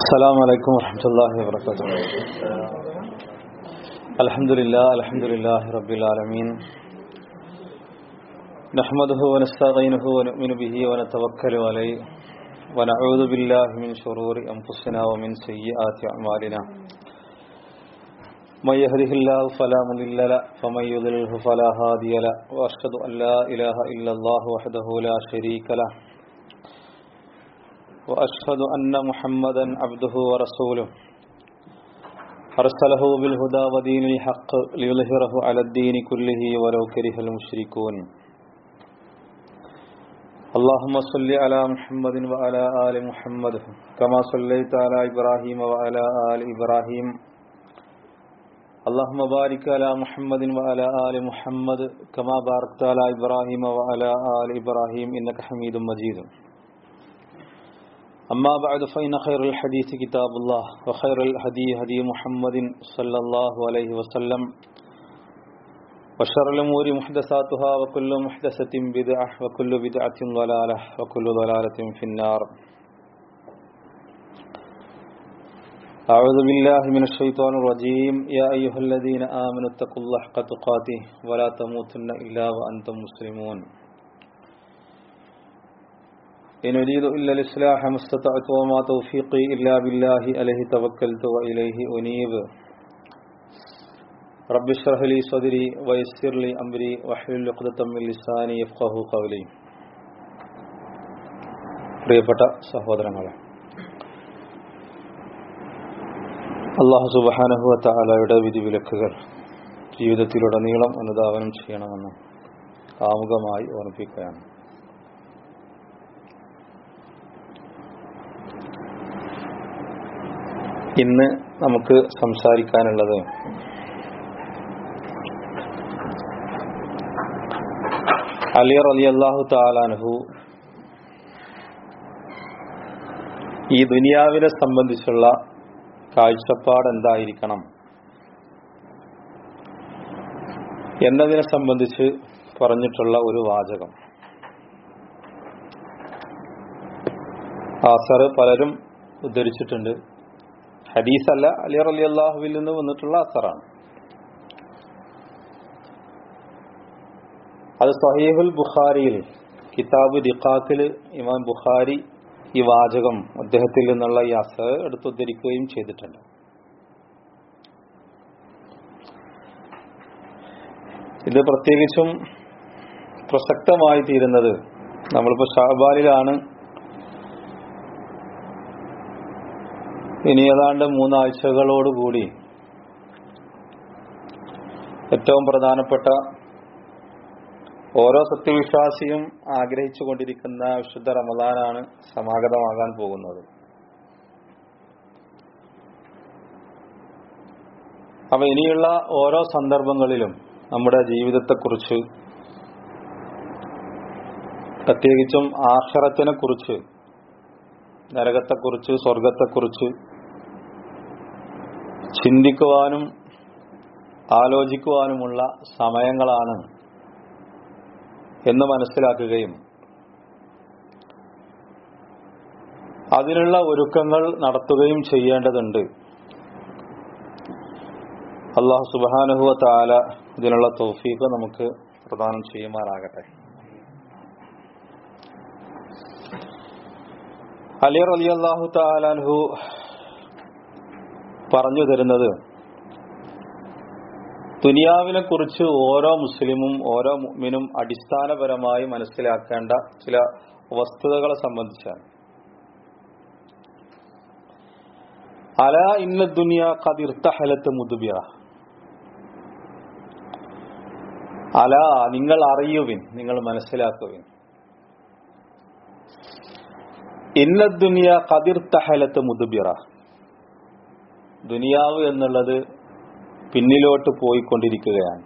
السلام عليكم ورحمة الله وبركاته الحمد لله الحمد لله رب العالمين نحمده ونستعينه ونؤمن به ونتوكل عليه ونعوذ بالله من شرور أنفسنا ومن سيئات أعمالنا من يهده الله فلا مضل له ومن يضلله فلا هادي له وأشهد أن لا إله إلا الله وحده لا شريك له وأشهد أن محمدا عبده ورسوله أرسله بالهدى ودين الحق ليظهره على الدين كله ولو كره المشركون اللهم صل على محمد وعلى آل محمد كما صليت على إبراهيم وعلى آل إبراهيم اللهم بارك على محمد وعلى آل محمد كما باركت على إبراهيم وعلى آل إبراهيم إنك حميد مجيد أما بعد فإن خير الحديث كتاب الله وخير الهدي هدي محمد صلى الله عليه وسلم وشر الأمور محدثاتها وكل محدثة بدعة وكل بدعة ضلالة وكل ضلالة في النار أعوذ بالله من الشيطان الرجيم يا أيها الذين آمنوا اتقوا الله حق تقاته ولا تموتن إلا وأنتم مسلمون إن أريد إلا الإصلاح ما استطعت وما توفيقي إلا بالله عليه توكلت وإليه أنيب رب اشرح لي صدري ويسر لي أمري واحلل عقدة من لساني يفقه قولي പ്രിയപ്പെട്ട സഹോദരങ്ങളെ അള്ളാഹു സുബാനഹുവ താലയുടെ വിധിവിലക്കുകൾ ജീവിതത്തിലുടനീളം അനുധാവനം ചെയ്യണമെന്ന് ആമുഖമായി ഓർമ്മിപ്പിക്കുകയാണ് ഇന്ന് നമുക്ക് സംസാരിക്കാനുള്ളത് അലി അലി അള്ളാഹു താലാൻഹു ഈ ദുനിയാവിനെ സംബന്ധിച്ചുള്ള കാഴ്ചപ്പാട് എന്തായിരിക്കണം എന്നതിനെ സംബന്ധിച്ച് പറഞ്ഞിട്ടുള്ള ഒരു വാചകം ആസർ പലരും ഉദ്ധരിച്ചിട്ടുണ്ട് ഹദീസ് അല്ല അലി അലി അള്ളാഹുവിൽ നിന്ന് വന്നിട്ടുള്ള അസറാണ് അത് സഹീഹുൽ ബുഖാരിയിൽ കിതാബ് ദിഖാത്തിൽ ഇമാം ബുഖാരി ഈ വാചകം അദ്ദേഹത്തിൽ നിന്നുള്ള ഈ അസർ എടുത്തുദ്ധരിക്കുകയും ചെയ്തിട്ടുണ്ട് ഇത് പ്രത്യേകിച്ചും പ്രസക്തമായി തീരുന്നത് നമ്മളിപ്പോൾ ഷാബാലിലാണ് ഇനി ഏതാണ്ട് മൂന്നാഴ്ചകളോടുകൂടി ഏറ്റവും പ്രധാനപ്പെട്ട ഓരോ സത്യവിശ്വാസിയും ആഗ്രഹിച്ചു കൊണ്ടിരിക്കുന്ന വിശുദ്ധ റമദാനാണ് സമാഗതമാകാൻ പോകുന്നത് അപ്പൊ ഇനിയുള്ള ഓരോ സന്ദർഭങ്ങളിലും നമ്മുടെ ജീവിതത്തെക്കുറിച്ച് പ്രത്യേകിച്ചും ആക്ഷരത്തിനെ കുറിച്ച് നരകത്തെക്കുറിച്ച് സ്വർഗത്തെക്കുറിച്ച് ചിന്തിക്കുവാനും ആലോചിക്കുവാനുമുള്ള സമയങ്ങളാണ് എന്ന് മനസ്സിലാക്കുകയും അതിനുള്ള ഒരുക്കങ്ങൾ നടത്തുകയും ചെയ്യേണ്ടതുണ്ട് അള്ളാഹു സുബാനുഹുവ താല ഇതിനുള്ള തൗഫീഖ് നമുക്ക് പ്രദാനം ചെയ്യുമാറാകട്ടെ അലി അലി അള്ളാഹു താലാൻഹു പറഞ്ഞു തരുന്നത് ദുനിയാവിനെ കുറിച്ച് ഓരോ മുസ്ലിമും ഓരോ മുഅ്മിനും അടിസ്ഥാനപരമായി മനസ്സിലാക്കേണ്ട ചില വസ്തുതകളെ സംബന്ധിച്ചാണ് അല ഇന്ന ദുനിയ കതിർത്തഹലത്ത് മുതുബിറ അല നിങ്ങൾ അറിയുവിൻ നിങ്ങൾ മനസ്സിലാക്കുവിൻ ഇന്ന ദുനിയ കതിർത്തഹലത്ത് മുതുബിറ ദുനിയാവ് എന്നുള്ളത് പിന്നിലോട്ട് പോയിക്കൊണ്ടിരിക്കുകയാണ്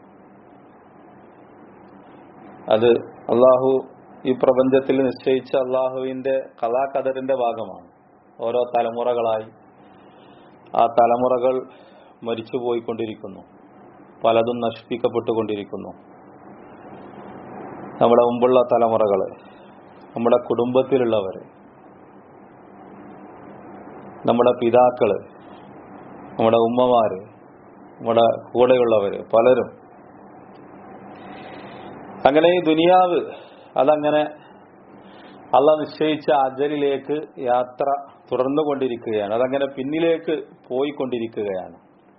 അത് അള്ളാഹു ഈ പ്രപഞ്ചത്തിൽ നിശ്ചയിച്ച അള്ളാഹുവിന്റെ കഥാകഥറിന്റെ ഭാഗമാണ് ഓരോ തലമുറകളായി ആ തലമുറകൾ മരിച്ചു പോയിക്കൊണ്ടിരിക്കുന്നു പലതും നശിപ്പിക്കപ്പെട്ടുകൊണ്ടിരിക്കുന്നു നമ്മുടെ മുമ്പുള്ള തലമുറകൾ നമ്മുടെ കുടുംബത്തിലുള്ളവർ നമ്മുടെ പിതാക്കള് നമ്മുടെ ഉമ്മമാര് നമ്മുടെ കൂടെയുള്ളവര് പലരും അങ്ങനെ ഈ ദുനിയാവ് അതങ്ങനെ അള്ള നിശ്ചയിച്ച അജലിലേക്ക് യാത്ര തുടർന്നുകൊണ്ടിരിക്കുകയാണ് അതങ്ങനെ പിന്നിലേക്ക് പോയിക്കൊണ്ടിരിക്കുകയാണ്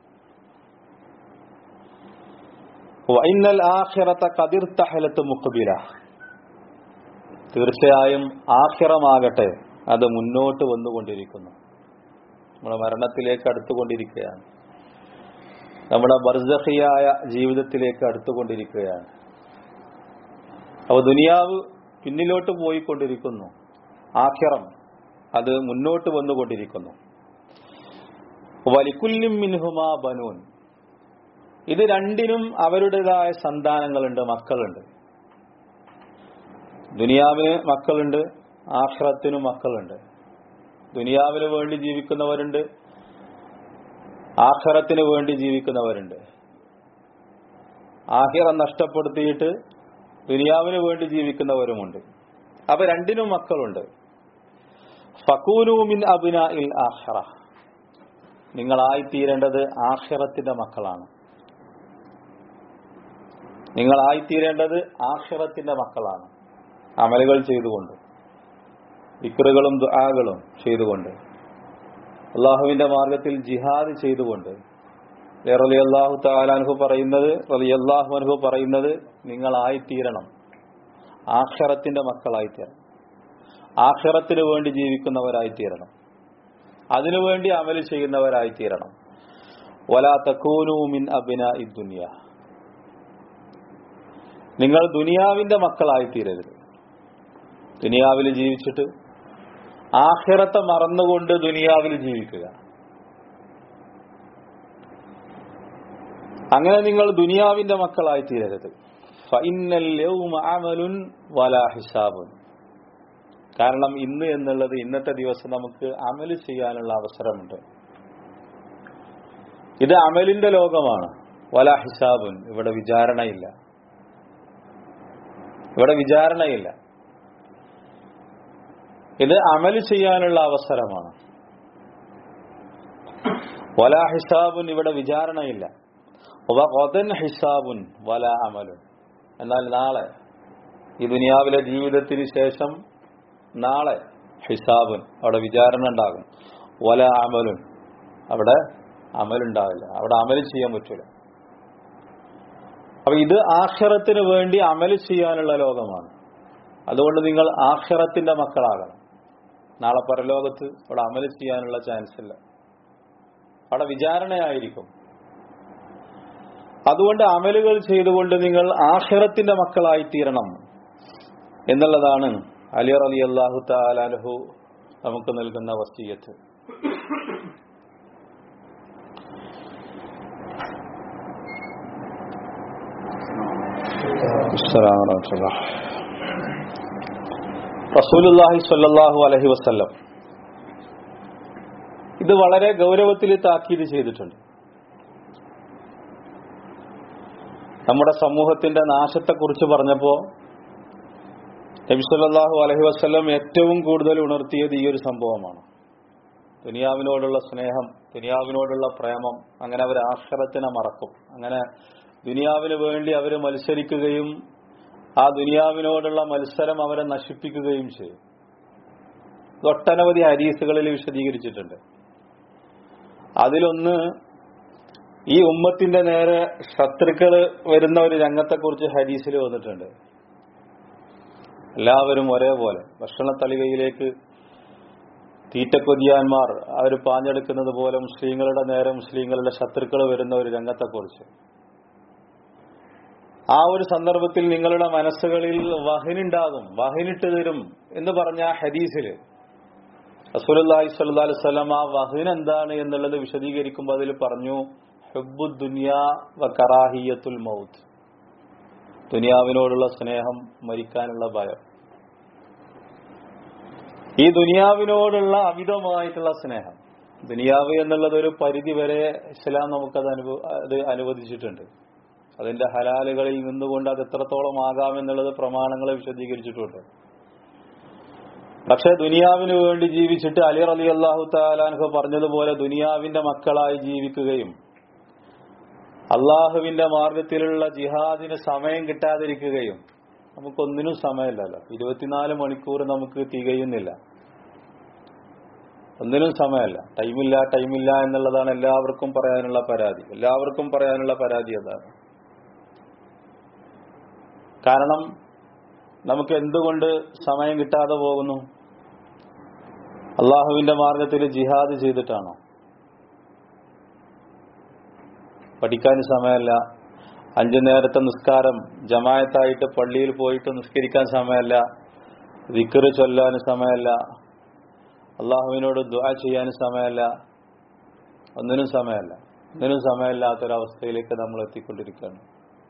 വൈനൽ ആഖിറത്ത കതിർത്തഹലത്ത് മുഖബില തീർച്ചയായും ആഖിറമാകട്ടെ അത് മുന്നോട്ട് വന്നുകൊണ്ടിരിക്കുന്നു നമ്മുടെ മരണത്തിലേക്ക് അടുത്തുകൊണ്ടിരിക്കുകയാണ് നമ്മുടെ ബർസഹിയായ ജീവിതത്തിലേക്ക് അടുത്തുകൊണ്ടിരിക്കുകയാണ് അപ്പൊ ദുനിയാവ് പിന്നിലോട്ട് പോയിക്കൊണ്ടിരിക്കുന്നു ആഖിറം അത് മുന്നോട്ട് വന്നുകൊണ്ടിരിക്കുന്നു വലിക്കുല്ലും മിൻഹുമാ ബനൂൻ ഇത് രണ്ടിനും അവരുടേതായ സന്താനങ്ങളുണ്ട് മക്കളുണ്ട് ദുനിയാവിന് മക്കളുണ്ട് ആഖിറത്തിനും മക്കളുണ്ട് ദുനിയാവിന് വേണ്ടി ജീവിക്കുന്നവരുണ്ട് ആഖിറത്തിന് വേണ്ടി ജീവിക്കുന്നവരുണ്ട് ആഖിറം നഷ്ടപ്പെടുത്തിയിട്ട് ദുനിയാവിന് വേണ്ടി ജീവിക്കുന്നവരുമുണ്ട് അപ്പൊ രണ്ടിനും മക്കളുണ്ട് ഫക്കൂനൂമിൻ അബിന ഇൽ ആഖിറ നിങ്ങളായിത്തീരേണ്ടത് ആഖിറത്തിന്റെ മക്കളാണ് നിങ്ങളായിത്തീരേണ്ടത് ആഖിറത്തിന്റെ മക്കളാണ് അമലുകൾ ചെയ്തുകൊണ്ട് ഇക്റുകളും ദുആകളും ചെയ്തുകൊണ്ട് അള്ളാഹുവിന്റെ മാർഗത്തിൽ ജിഹാദ് ചെയ്തുകൊണ്ട് റലി അള്ളാഹു താലാൻഹു പറയുന്നത് റലി അള്ളാഹു അൻഹു പറയുന്നത് നിങ്ങളായിത്തീരണം ആഖിറത്തിന്റെ മക്കളായിത്തീരണം ആഖിറത്തിന് വേണ്ടി ജീവിക്കുന്നവരായിത്തീരണം അതിനുവേണ്ടി അമല് ചെയ്യുന്നവരായിത്തീരണം വലാ തക്കൂനു മിൻ അബിന ഇദ്ദുനിയ നിങ്ങൾ ദുനിയാവിന്റെ മക്കളായിത്തീരരുത് ദുനിയാവിൽ ജീവിച്ചിട്ട് ആഖിറത്തെ മറന്നുകൊണ്ട് ദുനിയാവിൽ ജീവിക്കുക അങ്ങനെ നിങ്ങൾ ദുനിയാവിന്റെ മക്കളായി തീരരുത് ഹിസാബുൻ കാരണം ഇന്ന് എന്നുള്ളത് ഇന്നത്തെ ദിവസം നമുക്ക് അമല് ചെയ്യാനുള്ള അവസരമുണ്ട് ഇത് അമലിന്റെ ലോകമാണ് വല ഹിസാബുൻ ഇവിടെ വിചാരണയില്ല ഇവിടെ വിചാരണയില്ല ഇത് അമല് ചെയ്യാനുള്ള അവസരമാണ് വല ഹിസാബുൻ ഇവിടെ വിചാരണയില്ല വദൻ ഹിസാബുൻ വല അമലുൻ എന്നാൽ നാളെ ഈ ദുനിയാവിലെ ജീവിതത്തിന് ശേഷം നാളെ ഹിസാബുൻ അവിടെ വിചാരണ ഉണ്ടാകും വല അമലുൻ അവിടെ അമലുണ്ടാവില്ല അവിടെ അമല് ചെയ്യാൻ പറ്റൂല അപ്പൊ ഇത് ആക്ഷരത്തിന് വേണ്ടി അമല് ചെയ്യാനുള്ള ലോകമാണ് അതുകൊണ്ട് നിങ്ങൾ ആക്ഷരത്തിന്റെ മക്കളാകണം നാളെ പരലോകത്ത് അവിടെ അമല് ചെയ്യാനുള്ള ചാൻസ് ഇല്ല അവിടെ വിചാരണയായിരിക്കും അതുകൊണ്ട് അമലുകൾ ചെയ്തുകൊണ്ട് നിങ്ങൾ ആഖിറത്തിന്റെ മക്കളായി തീരണം എന്നുള്ളതാണ് അലി അലി അള്ളാഹു താലാലഹു നമുക്ക് നൽകുന്ന വസീയത്ത് റസൂലുല്ലാഹി സ്വല്ലല്ലാഹു അലഹി വസ്ല്ലം ഇത് വളരെ ഗൗരവത്തിൽ താക്കീത് ചെയ്തിട്ടുണ്ട് നമ്മുടെ സമൂഹത്തിന്റെ നാശത്തെക്കുറിച്ച് പറഞ്ഞപ്പോ നബിസ്വല്ലാഹു അലഹി വസ്ല്ലം ഏറ്റവും കൂടുതൽ ഉണർത്തിയത് ഈ ഒരു സംഭവമാണ് ദുനിയാവിനോടുള്ള സ്നേഹം ദുനിയാവിനോടുള്ള പ്രേമം അങ്ങനെ അവർ ആശ്രത്തിനെ മറക്കും അങ്ങനെ ദുനിയാവിന് വേണ്ടി അവർ മത്സരിക്കുകയും ആ ദുനിയാവിനോടുള്ള മത്സരം അവരെ നശിപ്പിക്കുകയും ചെയ്യും ഒട്ടനവധി ഹരീസുകളിൽ വിശദീകരിച്ചിട്ടുണ്ട് അതിലൊന്ന് ഈ ഉമ്മത്തിന്റെ നേരെ ശത്രുക്കൾ വരുന്ന ഒരു രംഗത്തെക്കുറിച്ച് ഹരീസിൽ വന്നിട്ടുണ്ട് എല്ലാവരും ഒരേപോലെ ഭക്ഷണത്തളികയിലേക്ക് തീറ്റക്കൊതിയാന്മാർ അവർ പാഞ്ഞെടുക്കുന്നത് പോലെ മുസ്ലിങ്ങളുടെ നേരെ മുസ്ലിങ്ങളുടെ ശത്രുക്കൾ വരുന്ന ഒരു രംഗത്തെക്കുറിച്ച് ആ ഒരു സന്ദർഭത്തിൽ നിങ്ങളുടെ മനസ്സുകളിൽ വഹിനുണ്ടാകും വഹിനിട്ട് തരും എന്ന് പറഞ്ഞ ഹദീസില് റസൂലി സല്ലി വസ്ലം ആ വഹിൻ എന്താണ് എന്നുള്ളത് വിശദീകരിക്കുമ്പോൾ അതിൽ പറഞ്ഞു ഹെബു ദുനിയാ വ കറാഹിയത്തുൽ മൗത്ത് ദുനിയാവിനോടുള്ള സ്നേഹം മരിക്കാനുള്ള ഭയം ഈ ദുനിയാവിനോടുള്ള അമിതമായിട്ടുള്ള സ്നേഹം ദുനിയാവ് എന്നുള്ളത് ഒരു പരിധി വരെ ഇസ്ലാം നമുക്കത് അനുഭവ അത് അനുവദിച്ചിട്ടുണ്ട് അതിന്റെ ഹലാലുകളിൽ നിന്നുകൊണ്ട് അത് എത്രത്തോളം ആകാമെന്നുള്ളത് പ്രമാണങ്ങളെ വിശദീകരിച്ചിട്ടുണ്ട് പക്ഷെ ദുനിയാവിന് വേണ്ടി ജീവിച്ചിട്ട് അലി അലി അള്ളാഹു താലാൻഹു പറഞ്ഞതുപോലെ ദുനിയാവിന്റെ മക്കളായി ജീവിക്കുകയും അള്ളാഹുവിന്റെ മാർഗത്തിലുള്ള ജിഹാദിന് സമയം കിട്ടാതിരിക്കുകയും നമുക്കൊന്നിനും സമയമില്ലല്ലോ ഇരുപത്തിനാല് മണിക്കൂർ നമുക്ക് തികയുന്നില്ല ഒന്നിനും സമയമല്ല ടൈമില്ല ടൈമില്ല എന്നുള്ളതാണ് എല്ലാവർക്കും പറയാനുള്ള പരാതി എല്ലാവർക്കും പറയാനുള്ള പരാതി അതാണ് കാരണം നമുക്ക് എന്തുകൊണ്ട് സമയം കിട്ടാതെ പോകുന്നു അള്ളാഹുവിന്റെ മാർഗത്തിൽ ജിഹാദ് ചെയ്തിട്ടാണോ പഠിക്കാൻ സമയമല്ല അഞ്ചു നേരത്തെ നിസ്കാരം ജമായത്തായിട്ട് പള്ളിയിൽ പോയിട്ട് നിസ്കരിക്കാൻ സമയമല്ല വിക്കറ് ചൊല്ലാൻ സമയമല്ല അള്ളാഹുവിനോട് ദുആ ചെയ്യാൻ സമയമല്ല ഒന്നിനും സമയമല്ല ഒന്നിനും സമയമില്ലാത്തൊരവസ്ഥയിലേക്ക് നമ്മൾ എത്തിക്കൊണ്ടിരിക്കുകയാണ്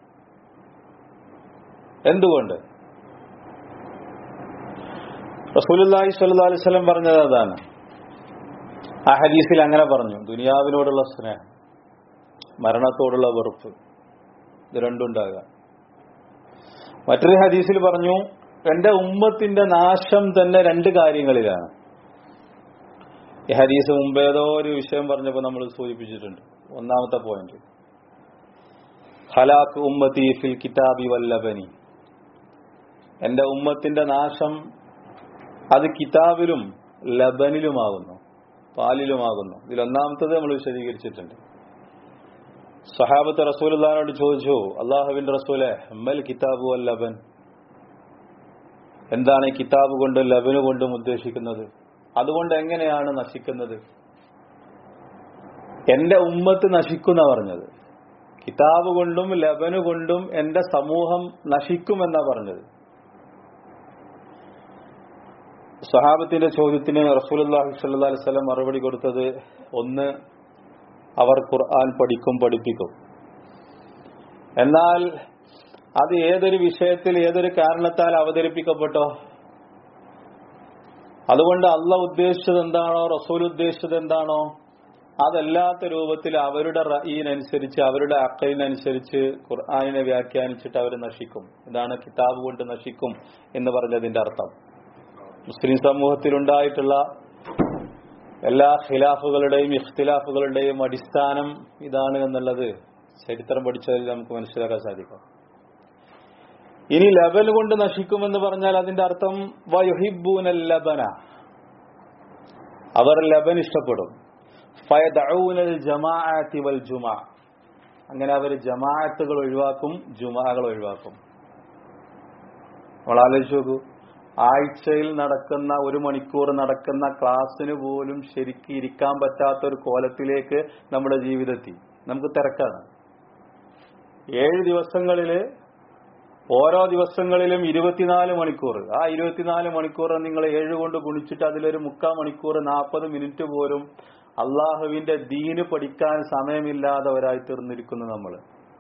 എന്തുകൊണ്ട് റസൂലുല്ലാഹി സ്വല്ലല്ലാഹു അലൈഹി വസല്ലം പറഞ്ഞത് അതാണ് ആ ഹദീസിൽ അങ്ങനെ പറഞ്ഞു ദുനിയാവിനോടുള്ള സ്നേഹം മരണത്തോടുള്ള വെറുപ്പ് ഇത് രണ്ടുണ്ടാകുക മറ്റൊരു ഹദീസിൽ പറഞ്ഞു എന്റെ ഉമ്മത്തിന്റെ നാശം തന്നെ രണ്ട് കാര്യങ്ങളിലാണ് ഈ ഹദീസ് മുമ്പേതോ ഒരു വിഷയം പറഞ്ഞപ്പോൾ നമ്മൾ സൂചിപ്പിച്ചിട്ടുണ്ട് ഒന്നാമത്തെ പോയിന്റ് ഹലാക്ക് ഉമ്മത്തി ഫിൽ കിതാബി വല്ലബനി എന്റെ ഉമ്മത്തിന്റെ നാശം അത് കിതാബിലും ലബനിലുമാകുന്നു പാലിലുമാകുന്നു ഇതിൽ ഒന്നാമത്തത് നമ്മൾ വിശദീകരിച്ചിട്ടുണ്ട് സഹാബത്ത് റസൂലുള്ളാഹിനോട് ചോദിച്ചു അള്ളാഹുവിന്റെ റസൂലെ മൽ കിതാബു വൽ ലബൻ എന്താണ് ഈ കിതാബ് കൊണ്ട് ലബന് കൊണ്ടും ഉദ്ദേശിക്കുന്നത് അതുകൊണ്ട് എങ്ങനെയാണ് നശിക്കുന്നത് എന്റെ ഉമ്മത്ത് നശിക്കുന്ന പറഞ്ഞത് കിതാബ് കൊണ്ടും ലബന് കൊണ്ടും എന്റെ സമൂഹം നശിക്കുമെന്നാ പറഞ്ഞത് സഹാബത്തിന്റെ ചോദ്യത്തിന് റസൂലുള്ളാഹി സ്വല്ലല്ലാഹി അലൈഹി വസല്ലം മറുപടി കൊടുത്തത് ഒന്ന് അവർ ഖുർആൻ പഠിക്കും പഠിപ്പിക്കും എന്നാൽ അത് ഏതൊരു വിഷയത്തിൽ ഏതൊരു കാരണത്താൽ അവതരിപ്പിക്കപ്പെട്ടോ അതുകൊണ്ട് അല്ല ഉദ്ദേശിച്ചത് എന്താണോ റസൂൽ ഉദ്ദേശിച്ചത് എന്താണോ അതല്ലാത്ത രൂപത്തിൽ അവരുടെ റഈനനുസരിച്ച് അവരുടെ അക്കൈനനുസരിച്ച് ഖുർആാനിനെ വ്യാഖ്യാനിച്ചിട്ട് അവർ നശിക്കും ഇതാണ് കിതാബ് കൊണ്ട് നശിക്കും എന്ന് പറഞ്ഞതിന്റെ അർത്ഥം മുസ്ലിം സമൂഹത്തിലുണ്ടായിട്ടുള്ള എല്ലാ ഖിലാഫുകളുടെയും ഇഖ്തിലാഫുകളുടെയും അടിസ്ഥാനം ഇതാണ് എന്നുള്ളത് ചരിത്രം പഠിച്ചതിൽ നമുക്ക് മനസ്സിലാക്കാൻ സാധിക്കും ഇനി ലബൻ കൊണ്ട് നശിക്കുമെന്ന് പറഞ്ഞാൽ അതിന്റെ അർത്ഥം വയുഹിബൂനൽ ലബന അവർ ലബൻ ഇഷ്ടപ്പെടും ഫയദഊനൽ ജമാഅത്തി വൽ ജുമാ അങ്ങനെ അവർ ജമാഅത്തുകൾ ഒഴിവാക്കും ജുമാകൾ ഒഴിവാക്കും നമ്മൾ ആലോചിച്ച് നോക്കൂ ആഴ്ചയിൽ നടക്കുന്ന ഒരു മണിക്കൂർ നടക്കുന്ന ക്ലാസ്സിന് പോലും ശരിക്കും ഇരിക്കാൻ പറ്റാത്ത ഒരു കോലത്തിലേക്ക് നമ്മുടെ ജീവിതത്തിൽ നമുക്ക് തിരക്കാണ് ഏഴ് ദിവസങ്ങളില് ഓരോ ദിവസങ്ങളിലും ഇരുപത്തിനാല് മണിക്കൂർ ആ ഇരുപത്തിനാല് മണിക്കൂർ നിങ്ങൾ ഏഴ് കൊണ്ട് ഗുണിച്ചിട്ട് അതിലൊരു മുക്കാൽ മണിക്കൂർ നാൽപ്പത് മിനിറ്റ് പോലും അള്ളാഹുവിന്റെ ദീന് പഠിക്കാൻ സമയമില്ലാത്തവരായി തീർന്നിരിക്കുന്നു നമ്മൾ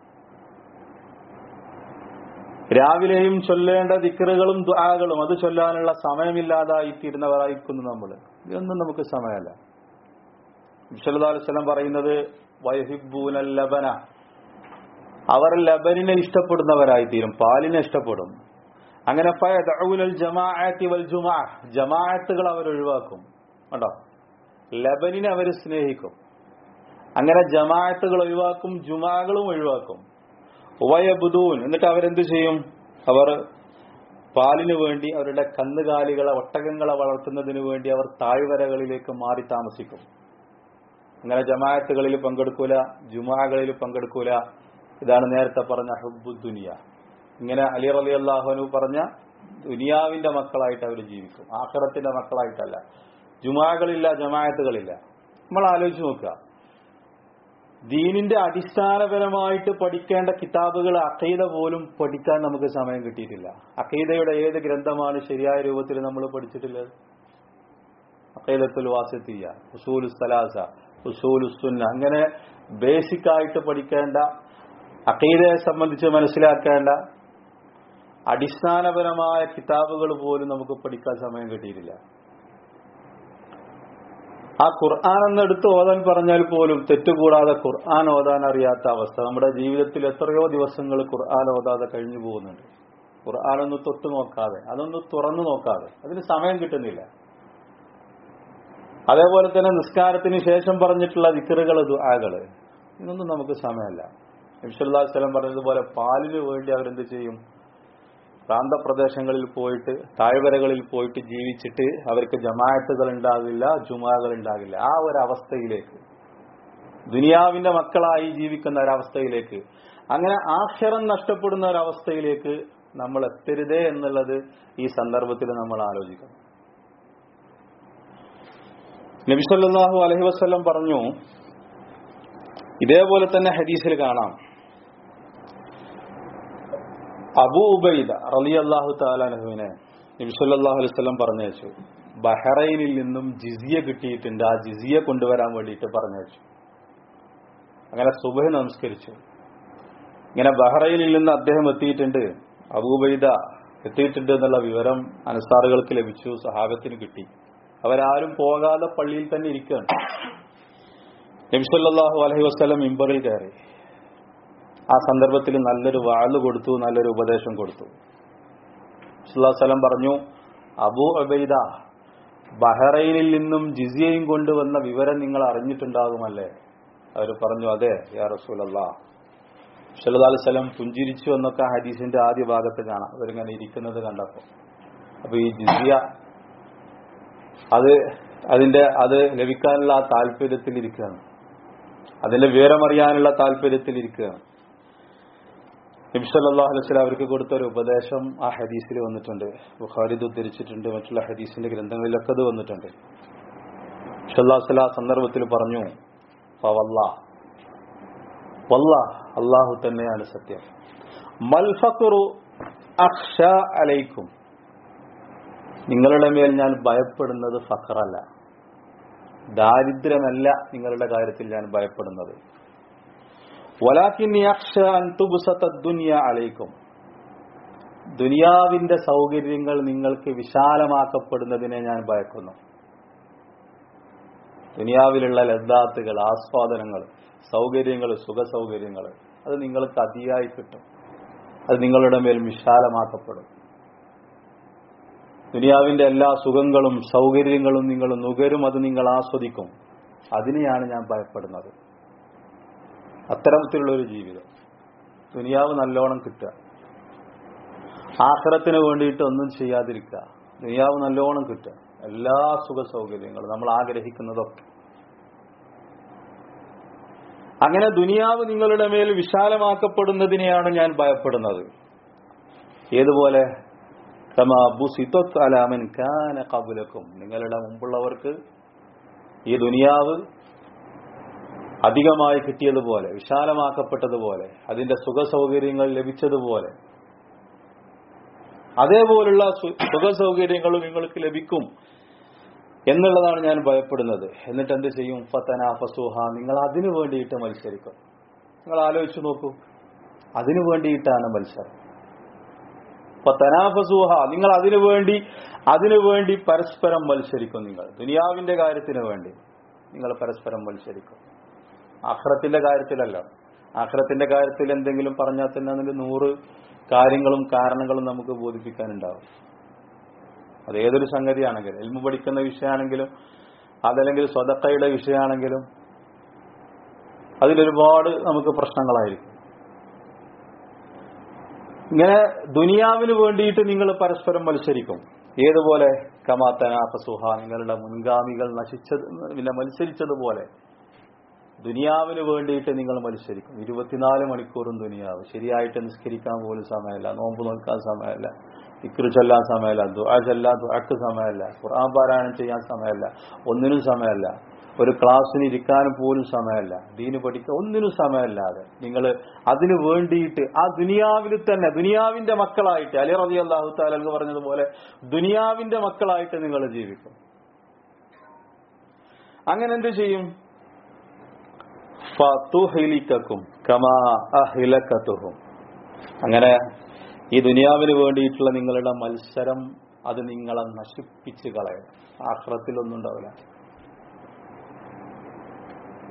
രാവിലെയും ചൊല്ലേണ്ട ദിക്കറുകളും ദുആകളും അത് ചൊല്ലാനുള്ള സമയമില്ലാതായി തീരുന്നവരായിരിക്കുന്നു നമ്മൾ ഇതൊന്നും നമുക്ക് സമയമല്ല വിശലതാലുസലം പറയുന്നത് വയഹിബൂനൽ ലബന അവർ ലബനിനെ ഇഷ്ടപ്പെടുന്നവരായി തീരും പാലിനെ ഇഷ്ടപ്പെടും അങ്ങനെ ഫയദഊനൽ ജമാഅത്തി വൽ ജുമാ ജമാഅത്തുകൾ അവർ ഒഴിവാക്കും കണ്ടോ ലബനിനെ അവർ സ്നേഹിക്കും അങ്ങനെ ജമാഅത്തുകൾ ഒഴിവാക്കും ജുമാകളും ഒഴിവാക്കും ഉവയബുദൂൻ എന്നിട്ട് അവരെന്ത് ചെയ്യും അവർ പാലിനു വേണ്ടി അവരുടെ കന്നുകാലികളെ ഒട്ടകങ്ങളെ വളർത്തുന്നതിന് വേണ്ടി അവർ താഴ്വരകളിലേക്ക് മാറി താമസിക്കും അങ്ങനെ ജമാഅത്തുകളിൽ പങ്കെടുക്കൂല ജുമാകളിൽ പങ്കെടുക്കൂല ഇതാണ് നേരത്തെ പറഞ്ഞ ഹബ്ബു ദുനിയ ഇങ്ങനെ അലി അലി അള്ളാഹുനു പറഞ്ഞ ദുനിയാവിന്റെ മക്കളായിട്ട് അവർ ജീവിക്കും ആഖിറത്തിന്റെ മക്കളായിട്ടല്ല ജുമാകളില്ല ജമാഅത്തുകളില്ല നമ്മൾ ആലോചിച്ച് നോക്കുക ദീനിന്റെ അടിസ്ഥാനപരമായിട്ട് പഠിക്കേണ്ട കിതാബുകൾ അഖീദ പോലും പഠിക്കാൻ നമുക്ക് സമയം കിട്ടിയിട്ടില്ല അഖീദയുടെ ഏത് ഗ്രന്ഥമാണ് ശരിയായ രൂപത്തിൽ നമ്മൾ പഠിച്ചിട്ടുള്ളത് അഖീദത്തുൽ വാസിത്തിയ ഉസൂൽ സലാസ ഉസൂൽ സുന്ന അങ്ങനെ ബേസിക് ആയിട്ട് പഠിക്കേണ്ട അഖീദയെ സംബന്ധിച്ച് മനസ്സിലാക്കേണ്ട അടിസ്ഥാനപരമായ കിതാബുകൾ പോലും നമുക്ക് പഠിക്കാൻ സമയം കിട്ടിയിട്ടില്ല ആ ഖുർആൻ എന്ന് എടുത്ത് ഓതാൻ പറഞ്ഞാൽ പോലും തെറ്റുകൂടാതെ ഖുർആൻ ഓതാൻ അറിയാത്ത അവസ്ഥ നമ്മുടെ ജീവിതത്തിൽ എത്രയോ ദിവസങ്ങൾ ഖുർആൻ ഓതാതെ കഴിഞ്ഞു പോകുന്നുണ്ട് ഖുർആാനൊന്ന് തൊട്ട് നോക്കാതെ അതൊന്ന് തുറന്നു നോക്കാതെ അതിന് സമയം കിട്ടുന്നില്ല അതേപോലെ തന്നെ നിസ്കാരത്തിന് ശേഷം പറഞ്ഞിട്ടുള്ള ദിക്കറുകൾ ദുആകള് ഇതൊന്നും നമുക്ക് സമയമല്ല നബിസല്ലാ സ്വലം പറഞ്ഞതുപോലെ പാലിന് വേണ്ടി അവരെന്ത് ചെയ്യും പ്രാന്തപ്രദേശങ്ങളിൽ പോയിട്ട് താഴ്വരകളിൽ പോയിട്ട് ജീവിച്ചിട്ട് അവർക്ക് ജമാഅത്തുകൾ ഉണ്ടാകില്ല ജുമാകൾ ഉണ്ടാകില്ല ആ ഒരു അവസ്ഥയിലേക്ക് ദുനിയാവിന്റെ മക്കളായി ജീവിക്കുന്ന ഒരവസ്ഥയിലേക്ക് അങ്ങനെ ആക്ഷരം നഷ്ടപ്പെടുന്ന ഒരവസ്ഥയിലേക്ക് നമ്മൾ എത്തരുതേ എന്നുള്ളത് ഈ സന്ദർഭത്തിൽ നമ്മൾ ആലോചിക്കണം നബിസല്ലാഹു അലഹി വസ്ല്ലം പറഞ്ഞു ഇതേപോലെ തന്നെ ഹദീസിൽ കാണാം അബൂ ഉബൈദ റലി അള്ളാഹു താലാനഹുവിനെ നബിസല്ലാഹു അലൈഹി സ്വലം പറഞ്ഞയച്ചു ബഹ്റൈനിൽ നിന്നും ജിസിയ കിട്ടിയിട്ടുണ്ട് ആ ജിസിയ കൊണ്ടുവരാൻ വേണ്ടിയിട്ട് പറഞ്ഞയച്ചു അങ്ങനെ സുബഹ നമസ്കരിച്ചു ഇങ്ങനെ ബഹ്റൈനിൽ നിന്ന് അദ്ദേഹം എത്തിയിട്ടുണ്ട് അബൂബൈദ എത്തിയിട്ടുണ്ട് എന്നുള്ള വിവരം അനസാറുകൾക്ക് ലഭിച്ചു സഹാബത്തിന് കിട്ടി അവരാരും പോകാതെ പള്ളിയിൽ തന്നെ ഇരിക്കുകയാണ് നബിസല്ലാഹു അലഹി വസ്ലം ഇമ്പറിൽ കയറി ആ സന്ദർഭത്തിൽ നല്ലൊരു വാഴ് കൊടുത്തു നല്ലൊരു ഉപദേശം കൊടുത്തു സുല്ലാസ്ലം പറഞ്ഞു അബൂ അബൈദ ബഹ്റൈനിൽ നിന്നും ജിസിയയും കൊണ്ടുവന്ന വിവരം നിങ്ങൾ അറിഞ്ഞിട്ടുണ്ടാകുമല്ലേ അവർ പറഞ്ഞു അതെ യാ റസൂലല്ലാ സല്ലല്ലാഹു അലൈഹി വസല്ലം പുഞ്ചിരിച്ചു എന്നൊക്കെ ഹദീസിന്റെ ആദ്യ ഭാഗത്ത് കാണാം അവരിങ്ങനെ ഇരിക്കുന്നത് കണ്ടപ്പോൾ അപ്പൊ ഈ ജിസിയ അത് അതിന്റെ അത് ലഭിക്കാനുള്ള ആ താല്പര്യത്തിൽ ഇരിക്കുകയാണ് അതിന്റെ വിവരമറിയാനുള്ള താല്പര്യത്തിൽ ഇരിക്കുകയാണ് നബ്സല്ലാഹു അലൈഹി സ്വലം അവർക്ക് കൊടുത്ത ഒരു ഉപദേശം ആ ഹദീസിൽ വന്നിട്ടുണ്ട് ബുഖാരിദ് ഉദ്ധരിച്ചിട്ടുണ്ട് മറ്റുള്ള ഹദീസിന്റെ ഗ്രന്ഥങ്ങളിലൊക്കെ അത് വന്നിട്ടുണ്ട് ഷല്ലാസ്ല സന്ദർഭത്തിൽ പറഞ്ഞു വല്ലാ വല്ല അള്ളാഹു തന്നെയാണ് സത്യം മൽഫക്കുറു അക്ഷ അലൈക്കും നിങ്ങളുടെ മേൽ ഞാൻ ഭയപ്പെടുന്നത് ഫഖറല്ല ദാരിദ്ര്യമല്ല നിങ്ങളുടെ കാര്യത്തിൽ ഞാൻ ഭയപ്പെടുന്നത് വലാക്കിൻ ദുനിയ അലൈക്കും ദുനിയാവിന്റെ സൗകര്യങ്ങൾ നിങ്ങൾക്ക് വിശാലമാക്കപ്പെടുന്നതിനെ ഞാൻ ഭയക്കുന്നു ദുനിയാവിലുള്ള ലദ്ദാത്തുകൾ ആസ്വാദനങ്ങൾ സൗകര്യങ്ങൾ സുഖ സൗകര്യങ്ങൾ അത് നിങ്ങൾക്ക് അതിയായി കിട്ടും അത് നിങ്ങളുടെ മേൽ വിശാലമാക്കപ്പെടും ദുനിയാവിന്റെ എല്ലാ സുഖങ്ങളും സൗകര്യങ്ങളും നിങ്ങൾ നുകരും അത് നിങ്ങൾ ആസ്വദിക്കും അതിനെയാണ് ഞാൻ ഭയപ്പെടുന്നത് അത്തരത്തിലുള്ള ഒരു ജീവിതം ദുനിയാവ് നല്ലോണം കിട്ടുക ആഹ്റത്തിന് വേണ്ടിയിട്ട് ഒന്നും ചെയ്യാതിരിക്കുക ദുനിയാവ് നല്ലോണം കിട്ടുക എല്ലാ സുഖ സൗകര്യങ്ങളും നമ്മൾ ആഗ്രഹിക്കുന്നതൊക്കെ അങ്ങനെ ദുനിയാവ് നിങ്ങളുടെ മേൽ വിശാലമാക്കപ്പെടുന്നതിനെയാണ് ഞാൻ ഭയപ്പെടുന്നത് ഏതുപോലെ അലാമൻ കാന കബുലക്കും നിങ്ങളുടെ മുമ്പുള്ളവർക്ക് ഈ ദുനിയാവ് അധികമായി കിട്ടിയതുപോലെ വിശാലമാക്കപ്പെട്ടതുപോലെ അതിന്റെ സുഖ സൗകര്യങ്ങൾ ലഭിച്ചതുപോലെ അതേപോലുള്ള സുഖ സൗകര്യങ്ങൾ നിങ്ങൾക്ക് ലഭിക്കും എന്നുള്ളതാണ് ഞാൻ ഭയപ്പെടുന്നത് എന്നിട്ട് എന്ത് ചെയ്യും ഫത്തന ഫസൂഹ നിങ്ങൾ അതിനു വേണ്ടിയിട്ട് മത്സരിക്കും നിങ്ങൾ ആലോചിച്ചു നോക്കൂ അതിനു വേണ്ടിയിട്ടാണ് മത്സരം ഫത്തനാഫസൂഹ നിങ്ങൾ അതിനു വേണ്ടി അതിനു വേണ്ടി പരസ്പരം മത്സരിക്കും നിങ്ങൾ ദുനിയാവിന്റെ കാര്യത്തിന് വേണ്ടി നിങ്ങൾ പരസ്പരം മത്സരിക്കും അഖ്റത്തിന്റെ കാര്യത്തിലല്ല അഖ്റത്തിന്റെ കാര്യത്തിൽ എന്തെങ്കിലും പറഞ്ഞാൽ തന്നെ അതിന്റെ നൂറ് കാര്യങ്ങളും കാരണങ്ങളും നമുക്ക് ബോധിപ്പിക്കാനുണ്ടാവും അത് ഏതൊരു സംഗതിയാണെങ്കിലും എൽമു പഠിക്കുന്ന വിഷയമാണെങ്കിലും അതല്ലെങ്കിൽ സ്വതക്കയുടെ വിഷയമാണെങ്കിലും അതിലൊരുപാട് നമുക്ക് പ്രശ്നങ്ങളായിരിക്കും ഇങ്ങനെ ദുനിയാവിന് വേണ്ടിയിട്ട് നിങ്ങൾ പരസ്പരം മത്സരിക്കും ഏതുപോലെ കമാത്തനാഫസുഹ നിങ്ങളുടെ മുൻഗാമികൾ നശിച്ചത് പിന്നെ മത്സരിച്ചതുപോലെ ദുനിയാവിന് വേണ്ടിയിട്ട് നിങ്ങൾ മത്സരിക്കും ഇരുപത്തിനാല് മണിക്കൂറും ദുനിയാവ് ശരിയായിട്ട് നിസ്കരിക്കാൻ പോലും സമയമല്ല നോമ്പ് നോക്കാൻ സമയമല്ല ഇക്രു ചൊല്ലാൻ സമയമല്ല ദുആ ചൊല്ലാൻ ദുആക്ക് സമയമല്ല ഖുർആൻ പാരായണം ചെയ്യാൻ സമയമല്ല ഒന്നിനും സമയമല്ല ഒരു ക്ലാസ്സിന് ഇരിക്കാനും പോലും സമയമല്ല ദീന് പഠിക്കാൻ ഒന്നിനും സമയമല്ലാതെ നിങ്ങൾ അതിനു വേണ്ടിയിട്ട് ആ ദുനിയാവിൽ തന്നെ ദുനിയാവിന്റെ മക്കളായിട്ട് അലി റബി അള്ളാഹു താലു പറഞ്ഞതുപോലെ ദുനിയാവിന്റെ മക്കളായിട്ട് നിങ്ങൾ ജീവിക്കും അങ്ങനെ എന്ത് ചെയ്യും ഫതുഹിലിക്കും കമാ അഹിലക്കത്തുഹും അങ്ങനെ ഈ ദുനിയാവിന് വേണ്ടിയിട്ടുള്ള നിങ്ങളുടെ മത്സരം അത് നിങ്ങളെ നശിപ്പിച്ച് കളയും ആഹ്റത്തിലൊന്നും ഉണ്ടാവില്ല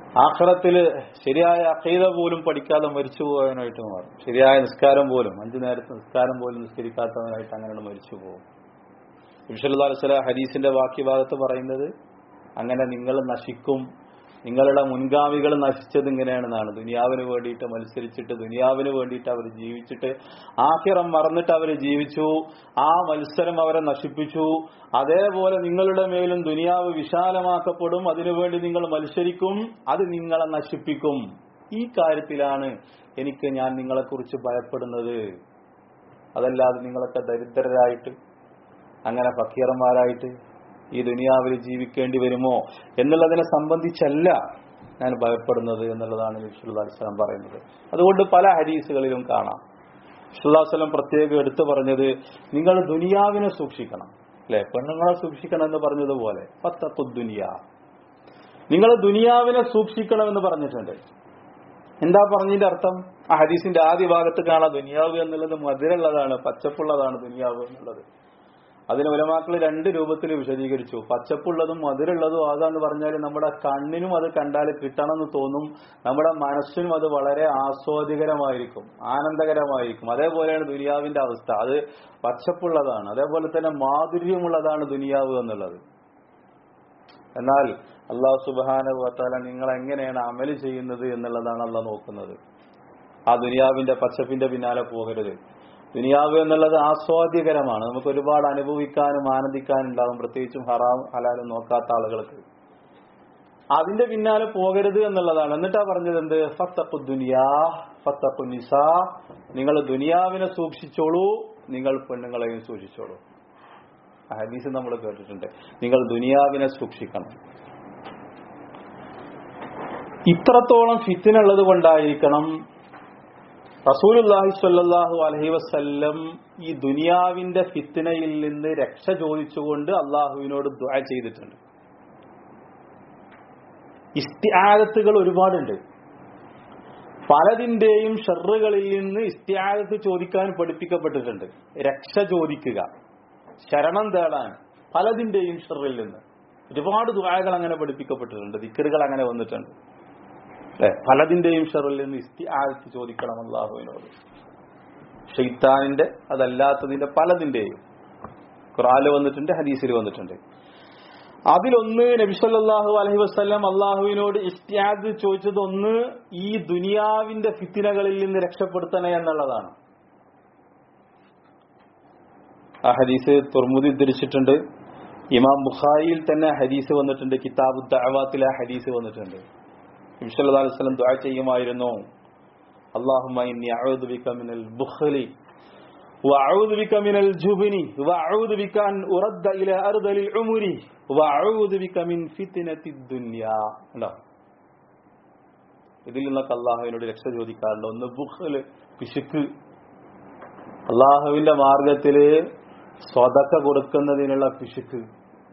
ആഖിറത്തില് ശരിയായ അഖീദ പോലും പഠിക്കാതെ മരിച്ചു പോകാനായിട്ട് മാറും ശരിയായ നിസ്കാരം പോലും അഞ്ചു നേരത്തെ നിസ്കാരം പോലും നിസ്കരിക്കാത്തവനായിട്ട് അങ്ങനെ മരിച്ചു പോകും വിഷലുല്ലാസ്വല ഹദീസിന്റെ ബാക്കി ഭാഗത്ത് പറയുന്നത് അങ്ങനെ നിങ്ങൾ നശിക്കും നിങ്ങളുടെ മുൻഗാമികൾ നശിച്ചത് ഇങ്ങനെയാണെന്നാണ് ദുനിയാവിന് വേണ്ടിയിട്ട് മത്സരിച്ചിട്ട് ദുനിയാവിന് വേണ്ടിയിട്ട് അവർ ജീവിച്ചിട്ട് ആഹിറം മറന്നിട്ട് അവർ ജീവിച്ചു ആ മത്സരം അവരെ നശിപ്പിച്ചു അതേപോലെ നിങ്ങളുടെ മേലും ദുനിയാവ് വിശാലമാക്കപ്പെടും അതിനുവേണ്ടി നിങ്ങൾ മത്സരിക്കും അത് നിങ്ങളെ നശിപ്പിക്കും ഈ കാര്യത്തിലാണ് എനിക്ക് ഞാൻ നിങ്ങളെക്കുറിച്ച് ഭയപ്പെടുന്നത് അതല്ലാതെ നിങ്ങളൊക്കെ ദരിദ്രരായിട്ട് അങ്ങനെ ഫക്കീറന്മാരായിട്ട് ഈ ദുനിയാവിൽ ജീവിക്കേണ്ടി വരുമോ എന്നുള്ളതിനെ സംബന്ധിച്ചല്ല ഞാൻ ഭയപ്പെടുന്നത് എന്നുള്ളതാണ് വിഷ്ണുദാസ്ലം പറയുന്നത് അതുകൊണ്ട് പല ഹരീസുകളിലും കാണാം വിഷ്ണുദാസ്ലം പ്രത്യേകം എടുത്തു പറഞ്ഞത് നിങ്ങൾ ദുനിയാവിനെ സൂക്ഷിക്കണം അല്ലെ പെണ്ണുങ്ങളെ സൂക്ഷിക്കണം എന്ന് പറഞ്ഞതുപോലെ പത്തത്തു ദുനിയ നിങ്ങൾ ദുനിയാവിനെ സൂക്ഷിക്കണം എന്ന് പറഞ്ഞിട്ടുണ്ട് എന്താ പറഞ്ഞതിന്റെ അർത്ഥം ആ ഹദീസിന്റെ ആദ്യ ഭാഗത്ത് കാണാം ദുനിയാവ് എന്നുള്ളത് മധുരമുള്ളതാണ് പച്ചപ്പുള്ളതാണ് ദുനിയാവ് എന്നുള്ളത് അതിന് ഉലമാക്കൾ രണ്ട് രൂപത്തിൽ വിശദീകരിച്ചു പച്ചപ്പുള്ളതും മധുരമുള്ളതും ആകാന്ന് പറഞ്ഞാൽ നമ്മുടെ കണ്ണിനും അത് കണ്ടാൽ കിട്ടണമെന്ന് തോന്നും നമ്മുടെ മനസ്സിനും അത് വളരെ ആസ്വാദികരമായിരിക്കും ആനന്ദകരമായിരിക്കും അതേപോലെയാണ് ദുനിയാവിന്റെ അവസ്ഥ അത് പച്ചപ്പുള്ളതാണ് അതേപോലെ തന്നെ മാധുര്യമുള്ളതാണ് ദുനിയാവ് എന്നുള്ളത് എന്നാൽ അള്ളാഹു സുബാന വാത്താല നിങ്ങൾ എങ്ങനെയാണ് അമല് ചെയ്യുന്നത് എന്നുള്ളതാണ് അള്ളാഹ് നോക്കുന്നത് ആ ദുനിയാവിന്റെ പച്ചപ്പിന്റെ പിന്നാലെ പോകരുത് ദുനിയാവ് എന്നുള്ളത് ആസ്വാദ്യകരമാണ് നമുക്ക് ഒരുപാട് അനുഭവിക്കാനും ആനന്ദിക്കാനും ഉണ്ടാകും പ്രത്യേകിച്ചും ഹറാം ഹലാലും നോക്കാത്ത ആളുകൾക്ക് അതിന്റെ പിന്നാലെ പോകരുത് എന്നുള്ളതാണ് എന്നിട്ടാ പറഞ്ഞത് എന്ത് ഫത്തഖു ദുനിയാ ഫത്തഖു നിസാ നിങ്ങൾ ദുനിയാവിനെ സൂക്ഷിച്ചോളൂ നിങ്ങൾ പെണ്ണുങ്ങളെയും സൂക്ഷിച്ചോളൂ ആ ഹദീസ് നമ്മൾ കേട്ടിട്ടുണ്ട് നിങ്ങൾ ദുനിയാവിനെ സൂക്ഷിക്കണം ഇത്രത്തോളം ഫിത്തിനുള്ളത് കൊണ്ടായിരിക്കണം റസൂലുല്ലാഹി സ്വല്ലല്ലാഹു അലൈഹി വസല്ലം ഈ ദുനിയാവിന്റെ ഫിത്തിനയിൽ നിന്ന് രക്ഷ ചോദിച്ചുകൊണ്ട് അള്ളാഹുവിനോട് ദുആ ചെയ്തിട്ടുണ്ട് ഇസ്തിആദത്തുകൾ ഒരുപാടുണ്ട് പലതിന്റെയും ഷെറുകളിൽ നിന്ന് ഇസ്തിആദത്ത് ചോദിക്കാൻ പഠിപ്പിക്കപ്പെട്ടിട്ടുണ്ട് രക്ഷ ചോദിക്കുക ശരണം തേടാൻ പലതിന്റെയും ഷെറിൽ നിന്ന് ഒരുപാട് ദുആകൾ അങ്ങനെ പഠിപ്പിക്കപ്പെട്ടിട്ടുണ്ട് ദിക്കറുകൾ അങ്ങനെ വന്നിട്ടുണ്ട് അല്ലെ പലതിന്റെയും ഷെറിൽ നിന്ന് ഇസ്തിആദത്ത് ചോദിക്കണം അള്ളാഹുവിനോട് ഷെയ്ത്താനിന്റെ അതല്ലാത്തതിന്റെ പലതിന്റെയും ഖുറാല് വന്നിട്ടുണ്ട് ഹദീസിൽ വന്നിട്ടുണ്ട് അതിലൊന്ന് നബിസല്ലാഹു അലഹി വസ്ല്ലാം അള്ളാഹുവിനോട് ഇസ്തിയാദ് ചോദിച്ചത് ഒന്ന് ഈ ദുനിയാവിന്റെ ഫിത്തിനകളിൽ നിന്ന് രക്ഷപ്പെടുത്തണേ എന്നുള്ളതാണ് ആ ഹദീസ് തുർമുദി ഉദ്ധരിച്ചിട്ടുണ്ട് ഇമാം ബുഖാരിയിൽ തന്നെ ഹദീസ് വന്നിട്ടുണ്ട് കിതാബ് ദഅവാത്തിൽ ആ ഹദീസ് വന്നിട്ടുണ്ട് നബിസല്ലാ അലൈഹി വസല്ലം ദുആ ചെയ്യുമായിരുന്നു അള്ളാഹുമ്മ ഇന്നി അഊദു ബിക മിനൽ ബുഖ്ലി وأعوذ بك من الجبن وأعوذ بك أن أرد إلى أرذل العمر وأعوذ بك من فتنة الدنيا ഉണ്ടോ ഇതിൽ നിന്നൊക്കെ അള്ളാഹുവിനോട് രക്ഷ ചോദിക്കാറുണ്ട് ഒന്ന് ബുഖല് പിശുക്ക് അള്ളാഹുവിന്റെ മാർഗത്തില് സ്വതക്ക കൊടുക്കുന്നതിനുള്ള പിശുക്ക്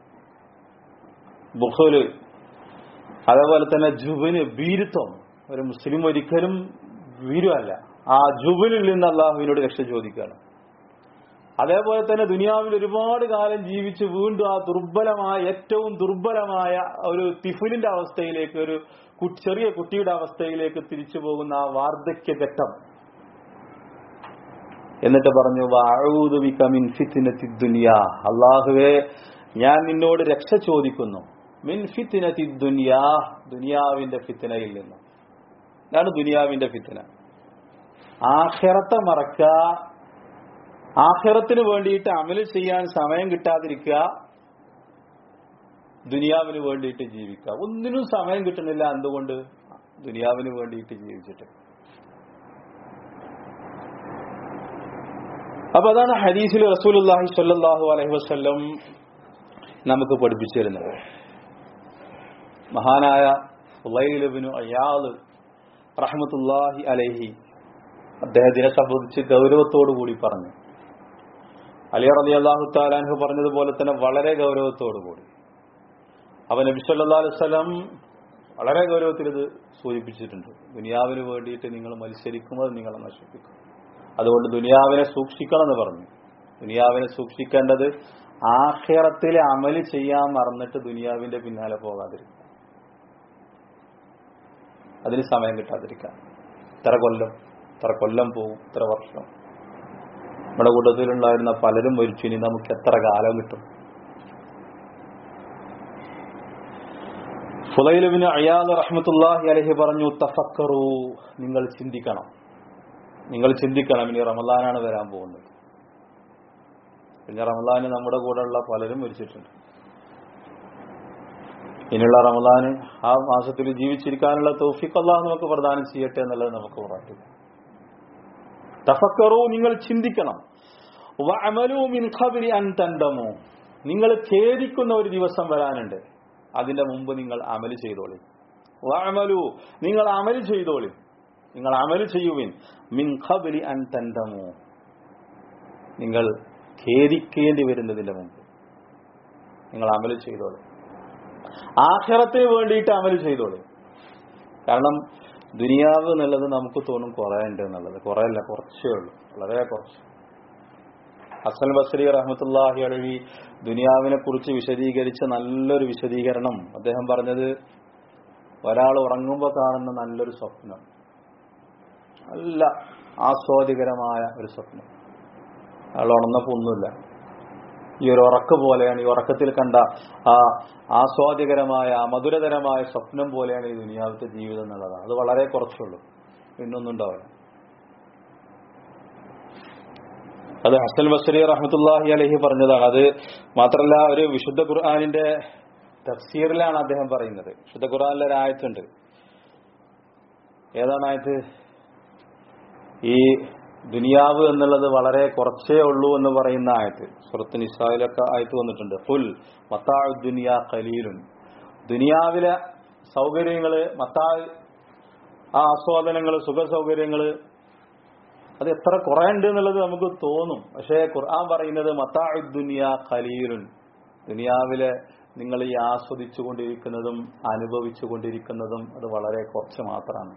ബുഖല് അതേപോലെ തന്നെ ജുബിന് ഭീരുത്വം ഒരു മുസ്ലിം ഒരിക്കലും ഭീരുവല്ല ആ ജുബിനിൽ നിന്ന് അള്ളാഹുവിനോട് രക്ഷ ചോദിക്കുകയാണ് അതേപോലെ തന്നെ ദുനിയാവിൽ ഒരുപാട് കാലം ജീവിച്ച് വീണ്ടും ആ ദുർബലമായ ഏറ്റവും ദുർബലമായ ഒരു തിഫുലിന്റെ അവസ്ഥയിലേക്ക് ഒരു കു- ചെറിയ കുട്ടിയുടെ അവസ്ഥയിലേക്ക് തിരിച്ചു പോകുന്ന ആ വാർദ്ധക്യ ഘട്ടം എന്നിട്ട് പറഞ്ഞു "വഅഊദു ബിക മിൻ ഫിത്നത്തി ദുനിയാ അള്ളാഹുവേ ഞാൻ നിന്നോട് രക്ഷ ചോദിക്കുന്നു മിൻ ഫിത്നത്തി ദുനിയാ ദുനിയാവിന്റെ ഫിത്നയിൽ നിന്ന് ഇതാണ് ദുനിയാവിന്റെ ഫിത്ന ആഖിറത്തെ മറക്ക ആഖിറത്തിന് വേണ്ടിയിട്ട് അമല് ചെയ്യാൻ സമയം കിട്ടാതിരിക്കുക ദുനിയാവിന് വേണ്ടിയിട്ട് ജീവിക്കുക ഒന്നിനും സമയം കിട്ടുന്നില്ല എന്തുകൊണ്ട് ദുനിയാവിന് വേണ്ടിയിട്ട് ജീവിച്ചിട്ട് അപ്പൊ അതാണ് ഹദീസിൽ റസൂലുള്ളാഹി സ്വല്ലല്ലാഹു അലൈഹി വസല്ലം നമുക്ക് പഠിപ്പിച്ചു തരുന്നത് മഹാനായ ഉലൈലുബിനു അയാള് റഹ്മത്തുല്ലാഹി അലൈഹി അദ്ദേഹത്തിനെ സംബന്ധിച്ച് ഗൗരവത്തോടു കൂടി പറഞ്ഞു അലി റലി അള്ളാഹു താലാൻഹു പറഞ്ഞതുപോലെ തന്നെ വളരെ ഗൗരവത്തോടു കൂടി അവൻ നബി സല്ലല്ലാഹു അലൈഹി വസല്ലം വളരെ ഗൗരവത്തിൽ ഇത് സൂചിപ്പിച്ചിട്ടുണ്ട് ദുനിയാവിന് വേണ്ടിയിട്ട് നിങ്ങൾ മത്സരിക്കുമ്പോൾ നിങ്ങളെ നശിപ്പിക്കും അതുകൊണ്ട് ദുനിയാവിനെ സൂക്ഷിക്കണം എന്ന് പറഞ്ഞു ദുനിയാവിനെ സൂക്ഷിക്കേണ്ടത് ആഖിറത്തിലെ അമല് ചെയ്യാൻ മറന്നിട്ട് ദുനിയാവിന്റെ പിന്നാലെ പോകാതിരിക്കും അതിന് സമയം കിട്ടാതിരിക്കാൻ ഇത്ര കൊല്ലം ഇത്ര കൊല്ലം പോകും ഇത്ര വർഷം നമ്മുടെ കൂട്ടത്തിലുണ്ടായിരുന്ന പലരും മരിച്ചു ഇനി നമുക്ക് എത്ര കാലം കിട്ടും ഫുലൈലുബിന് അയാദ് റഹ്മത്തുല്ലാഹി അലഹി പറഞ്ഞു തഫക്കറു നിങ്ങൾ ചിന്തിക്കണം നിങ്ങൾ ചിന്തിക്കണം ഇനി റമദാനാണ് വരാൻ പോകുന്നത് പിന്നെ റമദാന് നമ്മുടെ കൂടെയുള്ള പലരും മരിച്ചിട്ടുണ്ട് ഇനിയുള്ള റമദാന് ആ മാസത്തിൽ ജീവിച്ചിരിക്കാനുള്ള തൗഫിഖ് അള്ളാഹ് നമുക്ക് പ്രദാനം ചെയ്യട്ടെ എന്നുള്ളത് നമുക്ക് പറയാം തഫക്കറു നിങ്ങൾ ചിന്തിക്കണം വഅമലു മിൻ ഖബ്രി അൻ തണ്ടമു നിങ്ങൾ ഖേദിക്കുന്ന ഒരു ദിവസം വരാനുണ്ട് അതിന്റെ മുമ്പ് നിങ്ങൾ അമല് ചെയ്തോളി വഅമലു നിങ്ങൾ അമല് ചെയ്തോളി നിങ്ങൾ അമല് ചെയ്യുവിൻ മിൻ ഖബ്രി അൻ തണ്ടമു നിങ്ങൾ ഖേദിക്കേണ്ടി വരുന്നതിന്റെ മുമ്പ് നിങ്ങൾ അമല് ചെയ്തോളി ആഖിറത്തിന് വേണ്ടിയിട്ട് അമല് ചെയ്തോളി കാരണം ദുനിയാവ് എന്നുള്ളത് നമുക്ക് തോന്നും കുറെ ഉണ്ട് എന്നുള്ളത് കുറെ അല്ല കുറച്ചേ ഉള്ളൂ വളരെ കുറച്ച് ഹസൻ ബസ്രി റഹ്മത്തുല്ലാഹി അലവി ദുനിയാവിനെ കുറിച്ച് വിശദീകരിച്ച നല്ലൊരു വിശദീകരണം അദ്ദേഹം പറഞ്ഞത് ഒരാൾ ഉറങ്ങുമ്പോൾ കാണുന്ന നല്ലൊരു സ്വപ്നം നല്ല ആസ്വാദികരമായ ഒരു സ്വപ്നം അയാൾ ഉണർന്നപ്പോ ഒന്നുമില്ല ഈ ഒരു ഉറക്ക് പോലെയാണ് ഈ ഉറക്കത്തിൽ കണ്ട ആ ആസ്വാദ്യകരമായ മധുരതരമായ സ്വപ്നം പോലെയാണ് ഈ ദുനിയാവിത്തെ ജീവിതം എന്നുള്ളതാണ് അത് വളരെ കുറച്ചുള്ളൂ പിന്നൊന്നും ഉണ്ടാവില്ല അത് ഹസൻ ബസരി റഹ്മത്തുല്ലാഹി അലഹി പറഞ്ഞതാണ് അത് മാത്രല്ല ഒരു വിശുദ്ധ ഖുർആാനിന്റെ തഫ്സീറിലാണ് അദ്ദേഹം പറയുന്നത് വിശുദ്ധ ഖുർആാനിലെ ഒരു ആയത്തുണ്ട് ഏതാണ് ആയത്ത് ഈ ദുനിയാവ് എന്നുള്ളത് വളരെ കുറച്ചേ ഉള്ളൂ എന്ന് പറയുന്ന ആയത്ത് സുഹൃത്ത് നിസായിലൊക്കെ ആയത്ത് വന്നിട്ടുണ്ട് ഫുൽ മത്താ ദുനിയ കലീലുൻ ദുനിയാവിലെ സൗകര്യങ്ങള് മത്താ ആ ആസ്വാദനങ്ങള് സുഖ സൗകര്യങ്ങള് അത് എത്ര കുറെ ഉണ്ട് എന്നുള്ളത് നമുക്ക് തോന്നും പക്ഷേ ഖുർആൻ പറയുന്നത് മത്താ ദുനിയ കലീലുൻ ദുനിയാവിലെ നിങ്ങൾ ഈ ആസ്വദിച്ചു കൊണ്ടിരിക്കുന്നതും അനുഭവിച്ചു കൊണ്ടിരിക്കുന്നതും അത് വളരെ കുറച്ച് മാത്രമാണ്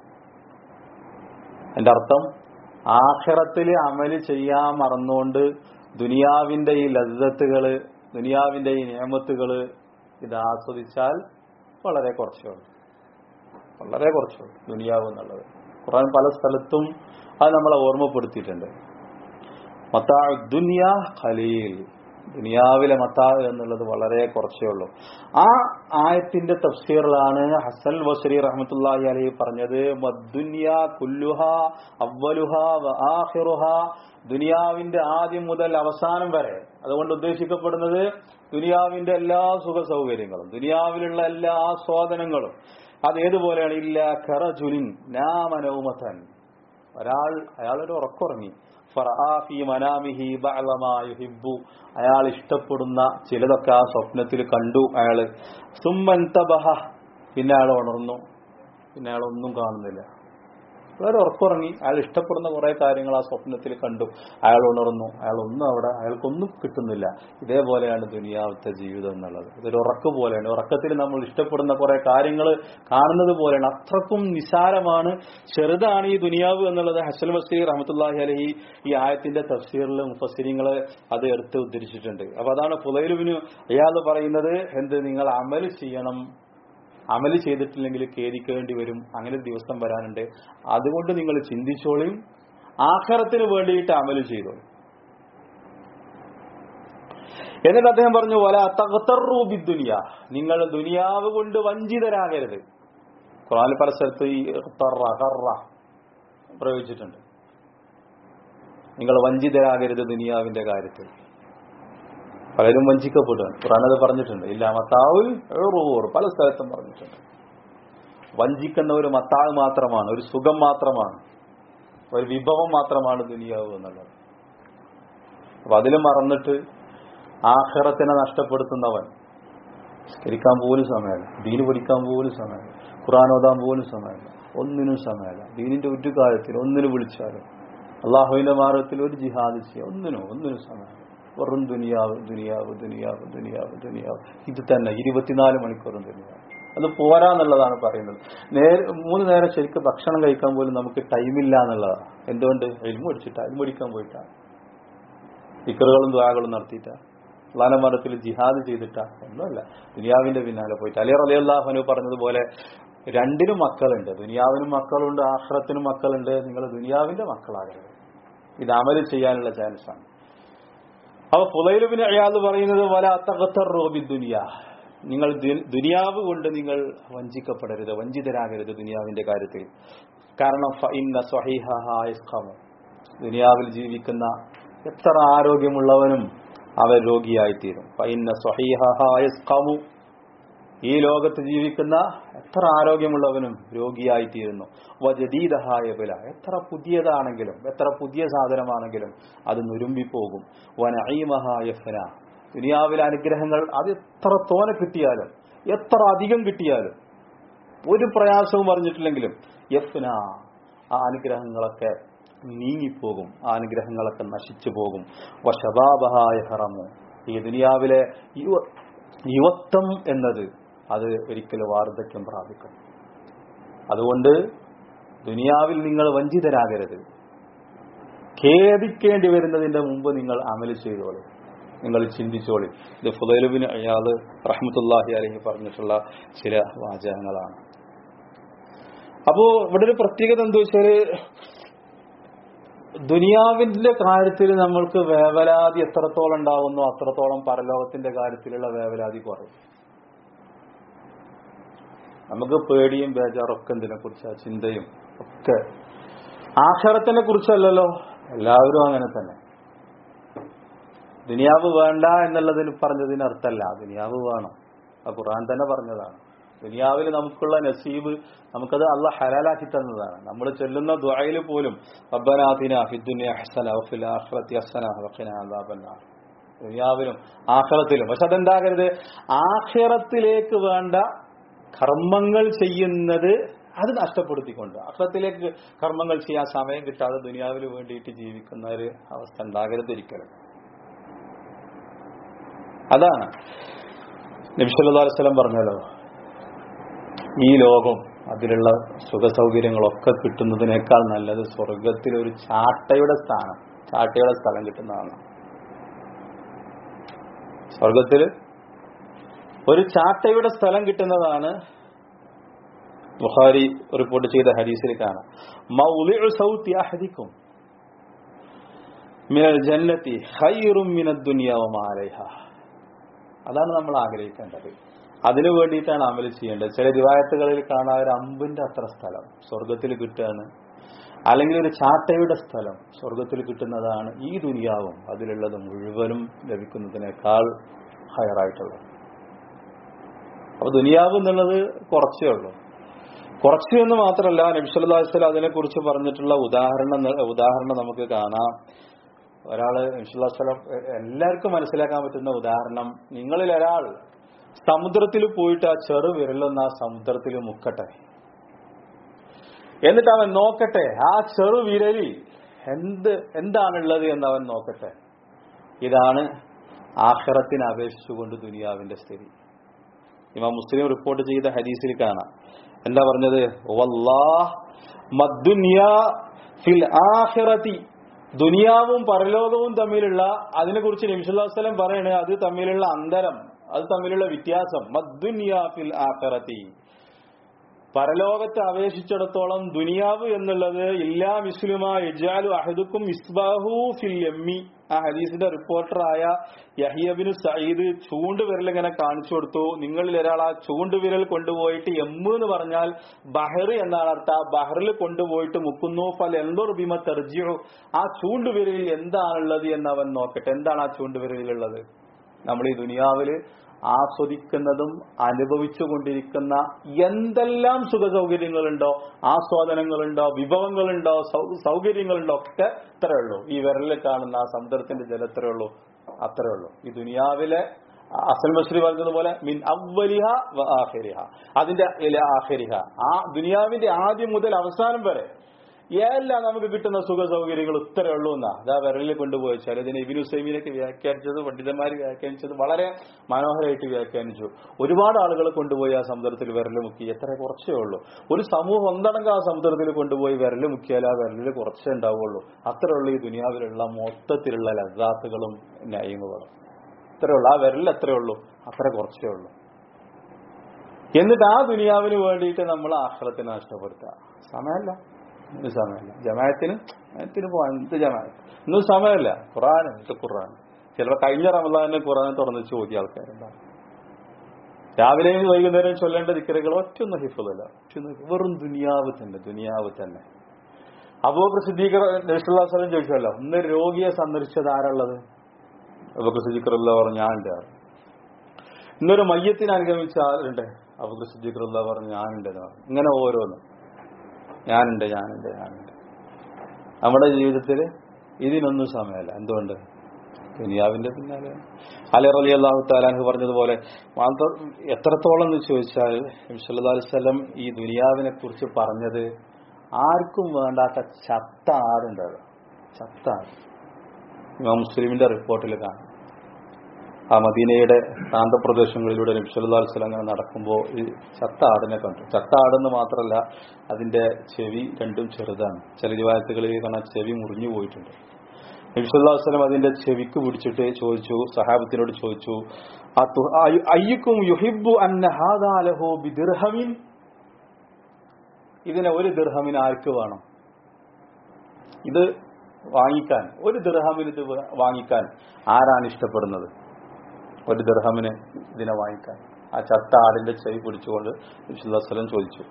എന്റെ അർത്ഥം ആഖിറത്തിൽ അമല് ചെയ്യാൻ മറന്നുകൊണ്ട് ദുനിയാവിന്റെ ഈ ലജ്ജത്തുകള് ദുനിയാവിന്റെ ഈ നിയമത്തുകള് ഇത് ആസ്വദിച്ചാൽ വളരെ കുറച്ചേ ഉള്ളൂ വളരെ കുറച്ചേ ഉള്ളൂ ദുനിയാവ് എന്നുള്ളത് ഖുർആൻ പല സ്ഥലത്തും അത് നമ്മളെ ഓർമ്മപ്പെടുത്തിയിട്ടുണ്ട് മത്താ ദുനിയ ഖലീൽ ദുനിയാവിലെ മത്താ എന്നുള്ളത് വളരെ കുറച്ചേ ഉള്ളൂ ആ ആയത്തിന്റെ തഫ്സീറിലാണ് ഹസൻ ബസരി റഹ്മത്തുല്ലാഹി അലൈഹി പറഞ്ഞത് മദ്ദുനിയ കുല്ലുഹ അവലുഹ ആഖിറുഹ ദുനിയാവിന്റെ ആദ്യം മുതൽ അവസാനം വരെ അതുകൊണ്ട് ഉദ്ദേശിക്കപ്പെടുന്നത് ദുനിയാവിന്റെ എല്ലാ സുഖ സൗകര്യങ്ങളും ദുനിയാവിലുള്ള എല്ലാ ആസ്വാദനങ്ങളും അത് ഏതുപോലെയാണ് ഇല്ല ഖറജുലിൻ നാമനൗമതൻ ഒരാൾ അയാളൊരു ഉറക്കുറങ്ങി ഫറആഫി മനാമിഹി ബഅലമാ യുഹിബ്ബു അയാൾ ഇഷ്ടപ്പെടുന്ന ചിലതൊക്കെ ആ സ്വപ്നത്തിൽ കണ്ടു അയാള് സുമ്മൻതബഹ പിന്നെ അയാൾ ഉണർന്നു പിന്നെ അയാൾ ഒന്നും കാണുന്നില്ല വളരെ ഉറക്കുറങ്ങി അയാൾ ഇഷ്ടപ്പെടുന്ന കുറെ കാര്യങ്ങൾ ആ സ്വപ്നത്തിൽ കണ്ടു അയാൾ ഉണർന്നു അയാൾ ഒന്നും അവിടെ അയാൾക്കൊന്നും കിട്ടുന്നില്ല ഇതേപോലെയാണ് ദുനിയാവത്തെ ജീവിതം എന്നുള്ളത് ഇതൊരു ഉറക്ക് പോലെയാണ് ഉറക്കത്തിൽ നമ്മൾ ഇഷ്ടപ്പെടുന്ന കുറെ കാര്യങ്ങൾ കാണുന്നത് പോലെയാണ് അത്രക്കും നിസാരമാണ് ചെറുതാണ് ഈ ദുനിയാവ് എന്നുള്ളത് ഹസൽ ബസീർ റഹമത്തുല്ലാഹി അലഹി ഈ ആയത്തിന്റെ തഫ്സീറിൽ മുഫസിരിങ്ങള് അത് എടുത്ത് ഉദ്ധരിച്ചിട്ടുണ്ട് അപ്പൊ അതാണ് പുലയിലുവിന് അയാൾ പറയുന്നത് എന്ത് നിങ്ങൾ അമൽ ചെയ്യണം അമല് ചെയ്തിട്ടില്ലെങ്കിൽ ഖേദിക്കേണ്ടി വരും അങ്ങനെ ഒരു ദിവസം വരാനുണ്ട് അതുകൊണ്ട് നിങ്ങൾ ചിന്തിച്ചോളിയും ആഖിറത്തിന് വേണ്ടിയിട്ട് അമല് ചെയ്തോളും എന്നിട്ട് അദ്ദേഹം പറഞ്ഞു വല തകത്തറൂബി ദുനിയ നിങ്ങൾ ദുനിയാവ് കൊണ്ട് വഞ്ചിതരാകരുത് ഖുറാനിൽ പല സ്ഥലത്ത് ഈ തറ കറ പ്രയോഗിച്ചിട്ടുണ്ട് നിങ്ങൾ വഞ്ചിതരാകരുത് ദുനിയാവിന്റെ കാര്യത്തിൽ പലരും വഞ്ചിക്കപ്പെടുകയാണ് ഖുറാൻ അത് പറഞ്ഞിട്ടുണ്ട് ഇല്ല മത്താവുൽ റൂർ പല സ്ഥലത്തും പറഞ്ഞിട്ടുണ്ട് വഞ്ചിക്കുന്ന ഒരു മത്താവ് മാത്രമാണ് ഒരു സുഖം മാത്രമാണ് ഒരു വിഭവം മാത്രമാണ് ദുനിയാവ് എന്നുള്ളത് അപ്പൊ അതിൽ മറന്നിട്ട് ആഹ്റത്തിനെ നഷ്ടപ്പെടുത്തുന്നവൻ സ്കരിക്കാൻ പോലും സമയമല്ല ദീന് പഠിക്കാൻ പോലും സമയമല്ല ഖുറാൻ ഓതാൻ പോലും സമയമല്ല ഒന്നിനും സമയമല്ല ദീനിന്റെ ഒരു കാര്യത്തിൽ ഒന്നിനും വിളിച്ചാലും അള്ളാഹുവിന്റെ മാർഗത്തിൽ ഒരു ജിഹാദ് ചെയ്യാം ഒന്നിനോ ഒന്നിനും സമയമല്ല വെറും ദുനിയാവ് ദുനിയാവ് ദുനിയാവ് ദുനിയാവ് ദുനിയാവ് ഇത് തന്നെ ഇരുപത്തിനാല് മണിക്കൂറും ദുനിയാവ് അത് പോരാന്നുള്ളതാണ് പറയുന്നത് നേരെ മൂന്ന് നേരം ശരിക്കും ഭക്ഷണം കഴിക്കാൻ പോലും നമുക്ക് ടൈമില്ല എന്നുള്ളതാണ് എന്തുകൊണ്ട് എൽമ അടിച്ചിട്ടാ എൽമ അടിക്കാൻ പോയിട്ടാ സ്റ്റിക്കറുകളും ദ്വാകളും നടത്തിയിട്ടാ അള്ളാനമരത്തിൽ ജിഹാദ് ചെയ്തിട്ടാ ഒന്നുമല്ല ദുനിയാവിന്റെ പിന്നാലെ പോയിട്ട് അലി അലി അള്ളാഹനു പറഞ്ഞതുപോലെ രണ്ടിനും മക്കളുണ്ട് ദുനിയാവിനും മക്കളുണ്ട് ആഹ്റത്തിനും മക്കളുണ്ട് നിങ്ങൾ ദുനിയാവിന്റെ മക്കളാകരുത് ഇത് അമല് ചെയ്യാനുള്ള ചാൻസാണ് അപ്പൊ ഫുലൈലുബിന് അയാൾ പറയുന്നത് വല അത്തകത്തർ റോബി ദുനിയ നിങ്ങൾ ദു- ദുനിയാവ് കൊണ്ട് നിങ്ങൾ വഞ്ചിക്കപ്പെടരുത് വഞ്ചിതരാകരുത് ദുനിയാവിന്റെ കാര്യത്തിൽ കാരണം ഫ ഇന്ന സ്വഹീഹഹ യസ്ഖമു. ദുനിയാവിൽ ജീവിക്കുന്ന എത്ര ആരോഗ്യമുള്ളവനും അവൻ രോഗിയായിത്തീരും ഫ ഇന്ന സ്വഹീഹഹ യസ്ഖമു. ഈ ലോകത്ത് ജീവിക്കുന്ന എത്ര ആരോഗ്യമുള്ളവനും രോഗിയായിത്തീരുന്നു വജദീദഹായ ബല എത്ര പുതിയതാണെങ്കിലും എത്ര പുതിയ സാധനമാണെങ്കിലും അത് നുരുമ്പിപ്പോകും വനഈമഹായ ഫന ദുനിയാവിലെ അനുഗ്രഹങ്ങൾ അത് എത്ര തോനെ കിട്ടിയാലും എത്ര അധികം കിട്ടിയാലും ഒരു പ്രയാസവും പറഞ്ഞിട്ടില്ലെങ്കിലും യഫ്ന ആ അനുഗ്രഹങ്ങളൊക്കെ നീങ്ങിപ്പോകും ആ അനുഗ്രഹങ്ങളൊക്കെ നശിച്ചു പോകും വശബാബഹായ ഹറമു ഈ ദുനിയാവിലെ യുവ യുവത്വം എന്നത് അത് ഒരിക്കലും വാർദ്ധക്യം പ്രാപിക്കും അതുകൊണ്ട് ദുനിയാവിൽ നിങ്ങൾ വഞ്ചിതരാകരുത് ഖേദിക്കേണ്ടി വരുന്നതിന്റെ മുമ്പ് നിങ്ങൾ അമല് ചെയ്തോളൂ നിങ്ങൾ ചിന്തിച്ചോളി ഇത് ഫുദൈലുബിന് അയാള് റഹ്മത്തുല്ലാഹി അലഹി പറഞ്ഞിട്ടുള്ള ചില വാചകങ്ങളാണ് അപ്പോ ഇവിടെ ഒരു പ്രത്യേകത എന്താ വെച്ചാല് ദുനിയാവിന്റെ കാര്യത്തിൽ നമ്മൾക്ക് വേവലാതി എത്രത്തോളം ഉണ്ടാവുന്നോ അത്രത്തോളം പരലോകത്തിന്റെ കാര്യത്തിലുള്ള വേവലാതി കുറയും നമുക്ക് പേടിയും ബേജാറൊക്കെ എന്തിനെ കുറിച്ചാ ചിന്തയും ഒക്കെ ആഖിറത്തിനെ കുറിച്ചല്ലല്ലോ എല്ലാവരും അങ്ങനെ തന്നെ ദുനിയാവ് വേണ്ട എന്നുള്ളതിന് പറഞ്ഞതിന് അർത്ഥമല്ല ദുനിയാവ് വേണം ആ ഖുർആൻ തന്നെ പറഞ്ഞതാണ് ദുനിയാവിൽ നമുക്കുള്ള നസീബ് നമുക്കത് അള്ള ഹലാലാക്കി തന്നതാണ് നമ്മൾ ചൊല്ലുന്ന ദ്വായിൽ പോലും റബ്ബനാതിന ഫിദ്ദുനിയ ഹസന വഫിൽ ആഖിറതി ഹസന വഖിന അദാബന്നാർ ദുനിയാവിലും ആഖിറത്തിലും പക്ഷെ അതെന്താകരുത് ആഖിറത്തിലേക്ക് വേണ്ട കർമ്മങ്ങൾ ചെയ്യുന്നത് അത് നഷ്ടപ്പെടുത്തിക്കൊണ്ട് അഖിറത്തിലേക്ക് കർമ്മങ്ങൾ ചെയ്യാൻ സമയം കിട്ടാതെ ദുനിയാവിന് വേണ്ടിയിട്ട് ജീവിക്കുന്ന ഒരു അവസ്ഥ ഉണ്ടാകരുത് ഒരിക്കലും അതാണ് നബിസല്ലാ വസ്ലം പറഞ്ഞല്ലോ ഈ ലോകം അതിലുള്ള സുഖ സൗകര്യങ്ങളൊക്കെ കിട്ടുന്നതിനേക്കാൾ നല്ലത് സ്വർഗത്തിൽ ഒരു ചാട്ടയുടെ സ്ഥാനം ചാട്ടയുടെ സ്ഥലം കിട്ടുന്നതാണ് സ്വർഗത്തിൽ ഒരു ചാട്ടയുടെ സ്ഥലം കിട്ടുന്നതാണ് ബുഖാരി റിപ്പോർട്ട് ചെയ്ത ഹദീസിൽ കാണാം മൗലിഉ സൗത്തി അഹദിക്കും മിനൽ ജന്നത്തി ഖൈറും മിനദ് ദുനിയ വമാ അലൈഹാ അതാണ് നമ്മൾ ആഗ്രഹിക്കേണ്ടത് അതിനു വേണ്ടിയിട്ടാണ് അമൽ ചെയ്യേണ്ടത് ചില ദിവായത്തുകളിൽ കാണാൻ ഒരു അമ്പിന്റെ അത്ര സ്ഥലം സ്വർഗത്തിൽ കിട്ടുകയാണ് അല്ലെങ്കിൽ ഒരു ചാട്ടയുടെ സ്ഥലം സ്വർഗത്തിൽ കിട്ടുന്നതാണ് ഈ ദുനിയാവും അതിലുള്ളത് മുഴുവനും ലഭിക്കുന്നതിനേക്കാൾ ഹയറായിട്ടുള്ളത് അപ്പൊ ദുനിയാവ് എന്നുള്ളത് കുറച്ചേ ഉള്ളൂ കുറച്ച് എന്ന് മാത്രമല്ല നബിസ്വല്ലാസ്വല അതിനെ കുറിച്ച് പറഞ്ഞിട്ടുള്ള ഉദാഹരണം ഉദാഹരണം നമുക്ക് കാണാം ഒരാള് നബിസ്വല്ലാസ്വലം എല്ലാവർക്കും മനസ്സിലാക്കാൻ പറ്റുന്ന ഉദാഹരണം നിങ്ങളിൽ ഒരാൾ സമുദ്രത്തിൽ പോയിട്ട് ആ ചെറു വിരലൊന്ന് ആ സമുദ്രത്തിൽ മുക്കട്ടെ എന്നിട്ട് അവൻ നോക്കട്ടെ ആ ചെറു വിരലിൽ എന്ത് എന്താണുള്ളത് എന്ന് അവൻ നോക്കട്ടെ ഇതാണ് ആഖിറത്തിനെ അപേക്ഷിച്ചുകൊണ്ട് ദുനിയാവിന്റെ സ്ഥിതി ഇമാം മുസ്ലിം റിപ്പോർട്ട് ചെയ്ത ഹദീസിൽ കാണാം എന്താ പറഞ്ഞത് വല്ലാഹ് മദ്ദുനിയാ ഫിൽ ആഖിറതി ദുനിയാവും പരലോകവും തമ്മിലുള്ള അതിനെക്കുറിച്ച് നബിസുല്ലാസ്ലം പറയണേ അത് തമ്മിലുള്ള അന്തരം അത് തമ്മിലുള്ള വ്യത്യാസം മദ്ദുനിയാ ഫിൽ ആഖിറതി പരലോകത്തെ അപേക്ഷിച്ചിടത്തോളം ദുനിയാവ് എന്നുള്ളത് ഇല്ലാ മിസ്ലുമ ഇജാലു അഹദുക്കും ഇസ്ബാഹു ഫിൽ എമ്മി ആ ഹദീസിന്റെ റിപ്പോർട്ടറായ യഹിയബിന് സയ്യിദ് ചൂണ്ടുവിരൽ ഇങ്ങനെ കാണിച്ചു കൊടുത്തു നിങ്ങളിൽ ഒരാൾ ആ ചൂണ്ടുവിരൽ കൊണ്ടുപോയിട്ട് എമ്മ് എന്ന് പറഞ്ഞാൽ ബഹർ എന്നാണ് അർത്ഥം ആ ബഹറിൽ കൊണ്ടുപോയിട്ട് മുക്കുന്നു ഫൽ എന്തൊരു ബിമ തെർജിയു ആ ചൂണ്ടുവിരലിൽ എന്താണുള്ളത് എന്ന് അവൻ നോക്കട്ടെ എന്താണ് ആ ചൂണ്ടുവിരലിലുള്ളത് നമ്മൾ ഈ ദുനിയാവില് ആസ്വദിക്കുന്നതും അനുഭവിച്ചുകൊണ്ടിരിക്കുന്ന എന്തെല്ലാം സുഖ സൗകര്യങ്ങളുണ്ടോ ആസ്വാദനങ്ങളുണ്ടോ വിഭവങ്ങളുണ്ടോ സൗകര്യങ്ങളുണ്ടോ ഒക്കെ ഇത്രേ ഉള്ളൂ ഈ വിരലിൽ കാണുന്ന ആ സമുദ്രത്തിന്റെ ജലം ഇത്രേ ഉള്ളൂ അത്രേ ഉള്ളൂ ഈ ദുനിയാവിലെ അസൽ മശ്രി പറഞ്ഞതുപോലെ മിൻ അവലിഹ വ ആഖിരിഹ അതിന്റെ ഇല ആഖിരിഹ ആ ദുനിയാവിന്റെ ആദ്യം മുതൽ അവസാനം വരെ എല്ലാം നമുക്ക് കിട്ടുന്ന സുഖ സൗകര്യങ്ങൾ ഇത്രേ ഉള്ളൂ എന്നാ അതാ വിരലിൽ കൊണ്ടുപോയി വെച്ചാൽ ഇതിന് ഇബിനു സൈമീനൊക്കെ വ്യാഖ്യാനിച്ചത് പണ്ഡിതന്മാർ വ്യാഖ്യാനിച്ചത് വളരെ മനോഹരമായിട്ട് വ്യാഖ്യാനിച്ചു ഒരുപാട് ആളുകൾ കൊണ്ടുപോയി ആ സമുദ്രത്തിൽ വിരൽ മുക്കി എത്ര കുറച്ചേ ഉള്ളൂ ഒരു സമൂഹം ഒന്നടങ്കം ആ സമുദ്രത്തിൽ കൊണ്ടുപോയി വിരൽ മുക്കിയാൽ ആ വിരലിൽ കുറച്ചേ ഉണ്ടാവുള്ളൂ അത്രേ ഉള്ളൂ ഈ ദുനിയാവിലുള്ള മൊത്തത്തിലുള്ള ലസാത്തുകളും ന്യായങ്ങളും ഇത്രേ ഉള്ളൂ ആ വിരലിൽ എത്രേ ഉള്ളൂ അത്ര കുറച്ചേ ഉള്ളൂ എന്നിട്ട് ആ ദുനിയാവിന് വേണ്ടിയിട്ട് നമ്മൾ ആഹ്റത്തിനെ നഷ്ടപ്പെടുത്തുക സമയമല്ല ഇന്ന് സമയമല്ല ജമായത്തിന് ജമായത്തിന് പോകാൻ എന്ത് ജമായത്ത് ഇന്നും സമയമല്ല ഖുറാൻ ഇത് ഖുറാൻ ചിലപ്പോൾ കഴിഞ്ഞ റമദാനെ ഖുറാനെ തുറന്ന് ചോദ്യ ആൾക്കാരുണ്ടാവും രാവിലെയും വൈകുന്നേരം ചൊല്ലേണ്ട ദിക്കറുകൾ ഒറ്റൊന്നും ഹിഫുദല്ല ഒറ്റൊന്നും വെറും ദുനിയാവ് തന്നെ ദുനിയാവ് തന്നെ അബൂബക്കർ സിദ്ദീഖർ നബിസ്വല്ലം ചോദിച്ചല്ലോ ഇന്ന് രോഗിയെ സന്ദർശിച്ചത് ആരുള്ളത് അബൂബക്കർ സിദ്ദീഖറുള്ള പറഞ്ഞു ഞാനുണ്ട് ഇന്നൊരു മയ്യത്തിന് അനുഗമിച്ച ആളുണ്ട് അബൂബക്കർ സിദ്ദീഖറുള്ള പറഞ്ഞു ഞാനുണ്ട് എന്ന് പറഞ്ഞു ഇങ്ങനെ ഓരോന്ന് ഞാനുണ്ട് ഞാനുണ്ട് ഞാനുണ്ട് നമ്മുടെ ജീവിതത്തിൽ ഇതിനൊന്നും സമയമല്ല എന്തുകൊണ്ട് ദുനിയാവിന്റെ പിന്നാലെ അലി റലി അള്ളാഹു താലാഹ് പറഞ്ഞതുപോലെ മാത്രം എത്രത്തോളം എന്ന് ചോദിച്ചാൽ അലിസ്ലം ഈ ദുനിയാവിനെ കുറിച്ച് പറഞ്ഞത് ആർക്കും വേണ്ടാത്ത ചത്ത ആടുണ്ട് അത് ചത്ത ആട് ഇമാം മുസ്ലിമിന്റെ റിപ്പോർട്ടിൽ കാണാം ആ മദീനയുടെ പ്രാന്തപ്രദേശങ്ങളിലൂടെ നബ്സല്ലാ വസ്ലം അങ്ങനെ നടക്കുമ്പോൾ ഈ ചത്ത ആടിനെ കണ്ടു ചത്ത ആടെന്ന് മാത്രമല്ല അതിന്റെ ചെവി രണ്ടും ചെറുതാണ് ചില രൂപായത്തുകളിൽ കാണാൻ ചെവി മുറിഞ്ഞു പോയിട്ടുണ്ട് നബ്സല്ലാ വസ്ലം അതിന്റെ ചെവിക്ക് പിടിച്ചിട്ട് ചോദിച്ചു സഹാബത്തിനോട് ചോദിച്ചു അയ്യക്കും യുഹിബു അന്നഹാദാലഹോ ബിദിർഹമിൻ ഇതിനെ ഒരു ദിർഹമിന് ആർക്ക് വേണം ഇത് വാങ്ങിക്കാൻ ഒരു ദിർഹമിന് ഇത് വാങ്ങിക്കാൻ ആരാണ് ഇഷ്ടപ്പെടുന്നത് ഒരു ദിർഹമിന് ഇതിനെ വാങ്ങിക്കാൻ ആ ചത്ത ആടിന്റെ ചെവി പിടിച്ചുകൊണ്ട് വിശുദ്ധസ്വലം ചോദിച്ചു